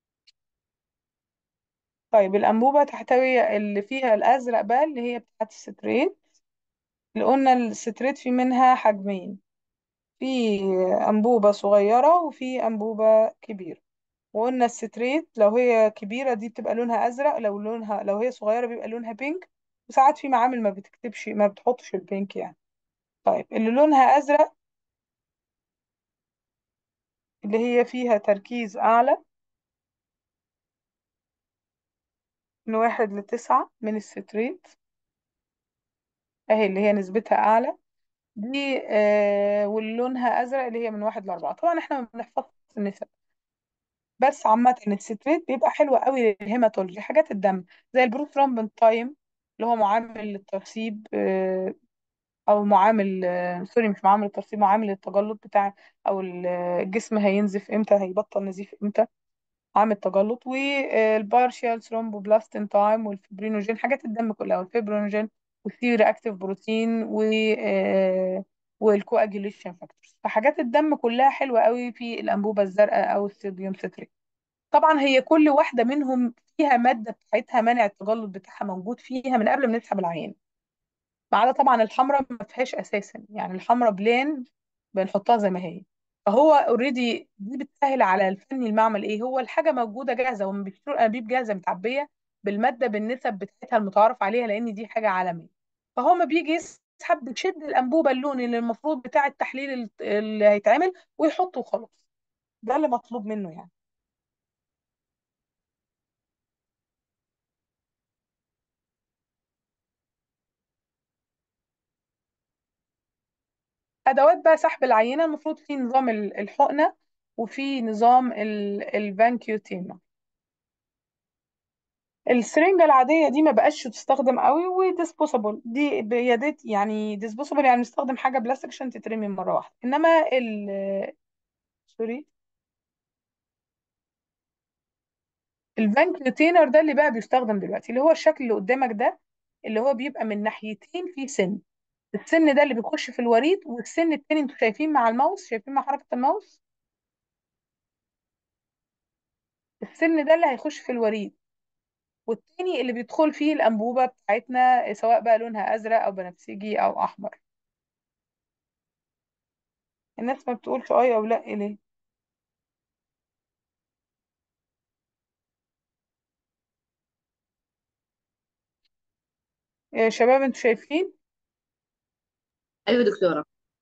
طيب الأنبوبة تحتوي اللي فيها الأزرق بقى اللي هي بتاعت الستريت اللي قلنا الستريت في منها حجمين في أنبوبة صغيرة وفي أنبوبة كبيرة وقلنا الستريت لو هي كبيرة دي بتبقى لونها أزرق لو لونها لو هي صغيرة بيبقى لونها بينك وساعات في معامل ما بتكتبش ما بتحطش البينك يعني طيب اللي لونها أزرق اللي هي فيها تركيز أعلى من واحد لتسعة من الستريت أهي اللي هي نسبتها أعلى دي آه واللي لونها أزرق اللي هي من واحد لأربعة طبعا احنا ما بنحفظش النسب بس عامة الستريت بيبقى حلو قوي للهيماتولوجي حاجات الدم زي البروثرومبين اللي هو معامل للترسيب آه، او معامل آه، سوري مش معامل الترسيب معامل التجلط بتاع او ال- الجسم هينزف امتى هيبطل نزيف امتى عامل تجلط والبارشال ثرومبوبلاستين تايم والفبرينوجين حاجات الدم كلها والفبرينوجين والسي رياكتيف بروتين و آه، والكواجيوليشن فاكتورز فحاجات الدم كلها حلوه قوي في الانبوبه الزرقاء او الصوديوم ستريت طبعا هي كل واحده منهم فيها ماده بتاعتها مانع التجلط بتاعها موجود فيها من قبل ما نسحب العيان ما عدا طبعا الحمراء ما فيهاش اساسا يعني الحمراء بلين بنحطها زي ما هي فهو اوريدي دي بتسهل على الفني المعمل ايه هو الحاجه موجوده جاهزه هم بيشتروا انابيب جاهزه متعبيه بالماده بالنسب بتاعتها المتعارف عليها لان دي حاجه عالميه فهو ما بيجي يسحب بتشد الانبوبه اللون اللي المفروض بتاع التحليل ال- اللي هيتعمل ويحطه وخلاص ده اللي مطلوب منه يعني ادوات بقى سحب العينه المفروض في نظام ال- الحقنه وفي نظام الفانكيوتيما السرنجة العادية دي ما بقاش تستخدم قوي وديسبوسابل دي بيدات يعني ديسبوسابل يعني نستخدم حاجة بلاستيك عشان تترمي مرة واحدة انما ال سوري الفان كونتينر ده اللي بقى بيستخدم دلوقتي اللي هو الشكل اللي قدامك ده اللي هو بيبقى من ناحيتين فيه سن السن ده اللي بيخش في الوريد والسن التاني انتوا شايفين مع الماوس شايفين مع حركة الماوس السن ده اللي هيخش في الوريد والتاني اللي بيدخل فيه الأنبوبة بتاعتنا سواء بقى لونها أزرق أو بنفسجي أو أحمر الناس ما بتقولش أي أو لأ ليه يا شباب انتوا شايفين ايوه دكتورة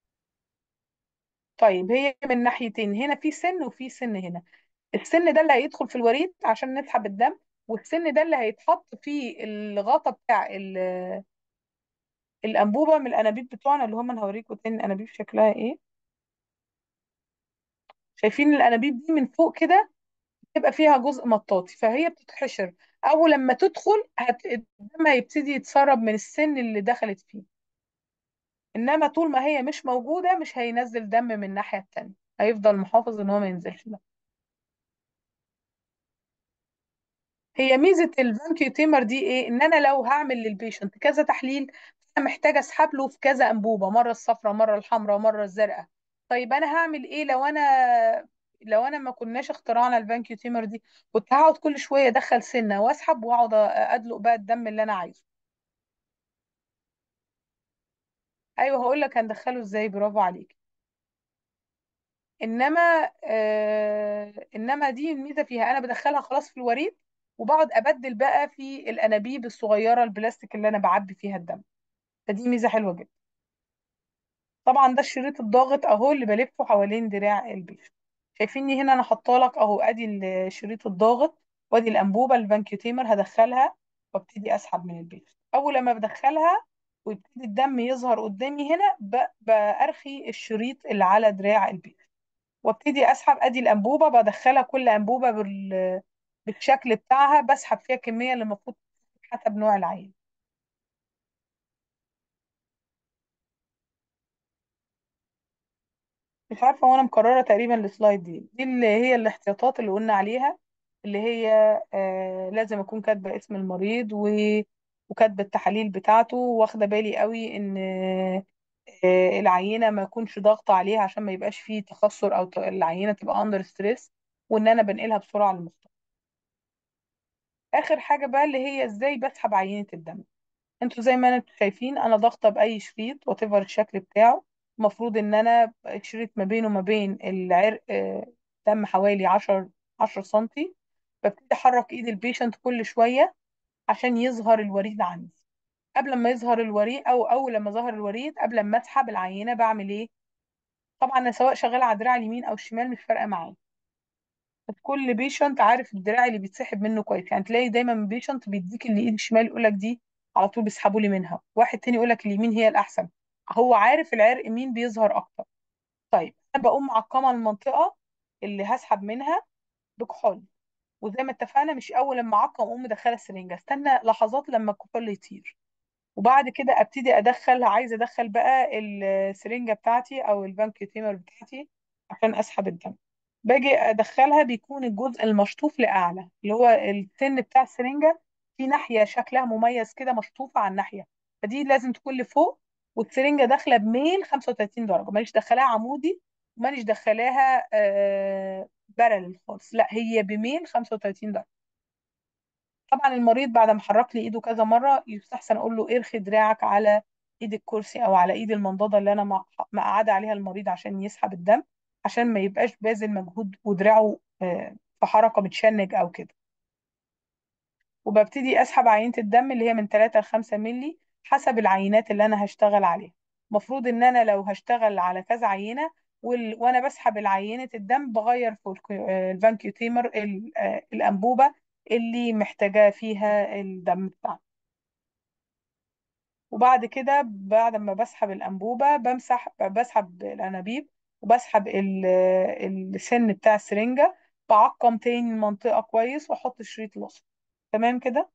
طيب هي من ناحيتين هنا في سن وفي سن هنا السن ده اللي هيدخل في الوريد عشان نسحب الدم والسن ده اللي هيتحط في الغطا بتاع ال- الأنبوبة من الأنابيب بتوعنا اللي هم أنا هوريكم تاني الأنابيب شكلها إيه شايفين الأنابيب دي من فوق كده بتبقى فيها جزء مطاطي فهي بتتحشر أول لما تدخل هت... الدم هيبتدي يتسرب من السن اللي دخلت فيه إنما طول ما هي مش موجودة مش هينزل دم من الناحية التانية هيفضل محافظ إن هو ما ينزلش دم هي ميزة الفانكيو تيمر دي ايه ان انا لو هعمل للبيشنت كذا تحليل انا محتاجة اسحب له في كذا انبوبة مرة الصفراء مرة الحمراء مرة الزرقاء طيب انا هعمل ايه لو انا لو انا ما كناش اخترعنا الفانكيو تيمر دي كنت هقعد كل شويه ادخل سنه واسحب واقعد ادلق بقى الدم اللي انا عايزه ايوه هقول لك هندخله ازاي برافو عليك انما آه انما دي الميزه فيها انا بدخلها خلاص في الوريد وبقعد ابدل بقى في الانابيب الصغيره البلاستيك اللي انا بعبي فيها الدم فدي ميزه حلوه جدا طبعا ده الشريط الضاغط اهو اللي بلفه حوالين دراع البيش شايفيني هنا انا حاطه لك اهو ادي الشريط الضاغط وادي الانبوبه الفانكيوتيمر هدخلها وابتدي اسحب من البيش اول لما بدخلها ويبتدي الدم يظهر قدامي هنا ب- بارخي الشريط اللي على دراع البيش وابتدي اسحب ادي الانبوبه بدخلها كل انبوبه بال... بالشكل بتاعها بسحب فيها الكميه اللي المفروض حسب نوع العين مش عارفة وانا مكررة تقريبا السلايد دي دي اللي هي الاحتياطات اللي قلنا عليها اللي هي آه لازم اكون كاتبة اسم المريض و... وكاتبة التحاليل بتاعته واخدة بالي قوي ان آه العينة ما يكونش ضغط عليها عشان ما يبقاش فيه تخثر او ت- العينة تبقى اندر ستريس وان انا بنقلها بسرعة للمستشفى اخر حاجة بقى اللي هي ازاي بسحب عينة الدم انتوا زي ما انتوا شايفين انا ضاغطه باي شريط وات ايفر الشكل بتاعه المفروض ان انا الشريط ما بينه وما بين العرق آه، دم حوالي 10 10 سنتي ببتدي احرك ايد البيشنت كل شويه عشان يظهر الوريد عندي قبل ما يظهر الوريد او اول لما ظهر الوريد قبل ما اسحب العينه بعمل ايه طبعا انا سواء شغاله على الدراع اليمين او الشمال مش فارقه معايا بس كل بيشنت عارف الدراع اللي بيتسحب منه كويس يعني تلاقي دايما بيشنت بيديك اللي ايد الشمال يقول لك دي على طول بيسحبوا لي منها واحد تاني يقول لك اليمين هي الاحسن هو عارف العرق مين بيظهر اكتر طيب انا بقوم معقمه المنطقه اللي هسحب منها بكحول وزي ما اتفقنا مش اول لما اعقم اقوم مدخله السرنجه استنى لحظات لما الكحول يطير وبعد كده ابتدي ادخل عايزه ادخل بقى السرنجه بتاعتي او البانكيوتيمر بتاعتي عشان اسحب الدم باجي ادخلها بيكون الجزء المشطوف لاعلى اللي هو السن بتاع السرنجه في ناحيه شكلها مميز كده مشطوفه على الناحيه فدي لازم تكون لفوق والسرنجه داخله بميل 35 درجه ماليش دخلاها عمودي وماليش دخلاها آه بارلل خالص لا هي بميل 35 درجه طبعا المريض بعد ما حرك لي ايده كذا مره يستحسن اقول له ارخي دراعك على ايد الكرسي او على ايد المنضده اللي انا مع- مقعده عليها المريض عشان يسحب الدم عشان ما يبقاش باذل مجهود ودراعه آه، في حركه متشنج او كده وببتدي اسحب عينه الدم اللي هي من 3 ل 5 مللي حسب العينات اللي انا هشتغل عليها المفروض ان انا لو هشتغل على كذا عينه وال... وانا بسحب العينه الدم بغير في الك- آه، الفانكيوتيمر ال- آه، الانبوبه اللي محتاجاه فيها الدم بتاعنا وبعد كده بعد ما بسحب الأنبوبة بمسح بسحب الأنابيب وبسحب ال- السن بتاع السرنجة بعقم تاني المنطقة كويس وأحط الشريط الأصفر تمام كده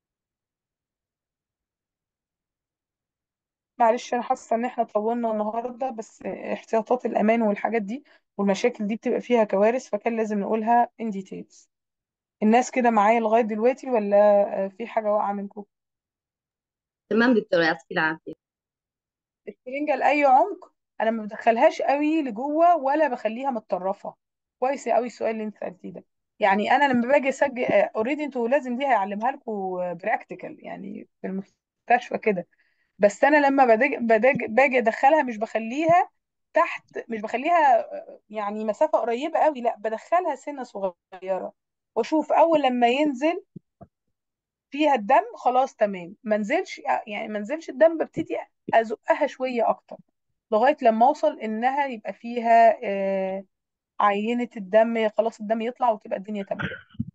معلش أنا حاسة إن إحنا طولنا النهاردة بس احتياطات الأمان والحاجات دي والمشاكل دي بتبقى فيها كوارث فكان لازم نقولها in details الناس كده معايا لغاية دلوقتي ولا في حاجة واقعة منكم تمام دكتورة يعطيك العافية السرنجة لأي عمق أنا ما بدخلهاش قوي لجوه ولا بخليها متطرفة كويس قوي السؤال اللي أنت سألتيه ده يعني أنا لما باجي أسجل أوريدي أنتوا لازم دي هيعلمها لكم براكتيكال يعني في المستشفى كده بس أنا لما بدج بدج باجي أدخلها مش بخليها تحت مش بخليها آه، يعني مسافة قريبة قوي لا بدخلها سنة صغيرة وأشوف أول لما ينزل فيها الدم خلاص تمام ما نزلش يعني ما نزلش الدم ببتدي ازقها شويه اكتر لغايه لما اوصل انها يبقى فيها آه، عينه الدم خلاص الدم يطلع وتبقى الدنيا تمام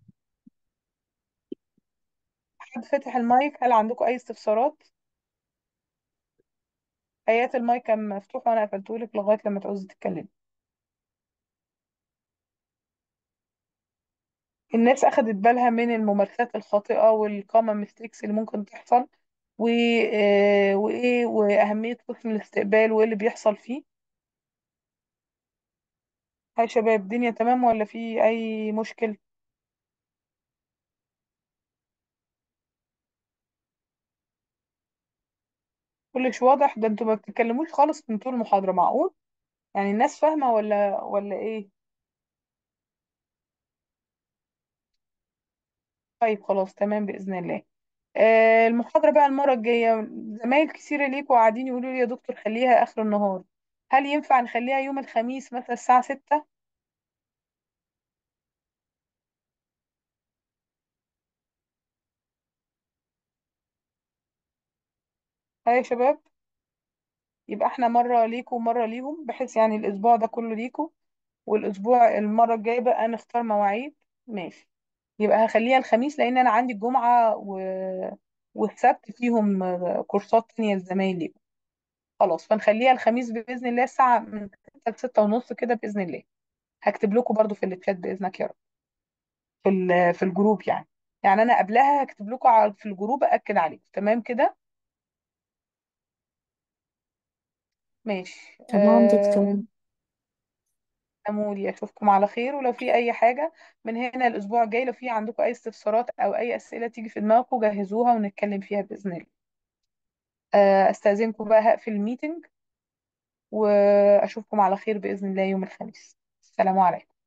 حد فتح المايك هل عندكم اي استفسارات ايات المايك كان مفتوح وانا قفلته لك لغايه لما تعوزي تتكلمي الناس اخدت بالها من الممارسات الخاطئه والكومن ميستيكس اللي ممكن تحصل و آه، وايه واهميه قسم الاستقبال وايه اللي بيحصل فيه هاي شباب الدنيا تمام ولا في اي مشكل كلش واضح ده انتوا ما بتتكلموش خالص من طول المحاضرة معقول يعني الناس فاهمة ولا ولا ايه طيب خلاص تمام بإذن الله آه، المحاضرة بقى المرة الجاية زمايل كتير ليكوا قاعدين يقولوا لي يا دكتور خليها آخر النهار هل ينفع نخليها يوم الخميس مثلا الساعة ستة ها يا شباب يبقى احنا مرة ليكوا ومرة ليهم بحيث يعني الأسبوع ده كله ليكوا والأسبوع المرة الجاية بقى نختار مواعيد ماشي يبقى هخليها الخميس لأن أنا عندي الجمعة و... والسبت فيهم آه، كورسات تانية لزمايلي خلاص فنخليها الخميس بإذن الله الساعة من ستة لستة ونص كده بإذن الله هكتب لكم برضو في الشات بإذنك يا رب في ال- في الجروب يعني يعني أنا قبلها هكتب لكم على- في الجروب أكد عليكم تمام كده ماشي تمام آه... دكتور أموري أشوفكم على خير ولو في أي حاجة من هنا الأسبوع الجاي لو في عندكم أي استفسارات أو أي أسئلة تيجي في دماغكم جهزوها ونتكلم فيها بإذن الله آه، أستأذنكم بقى هقفل الميتنج وأشوفكم على خير بإذن الله يوم الخميس السلام عليكم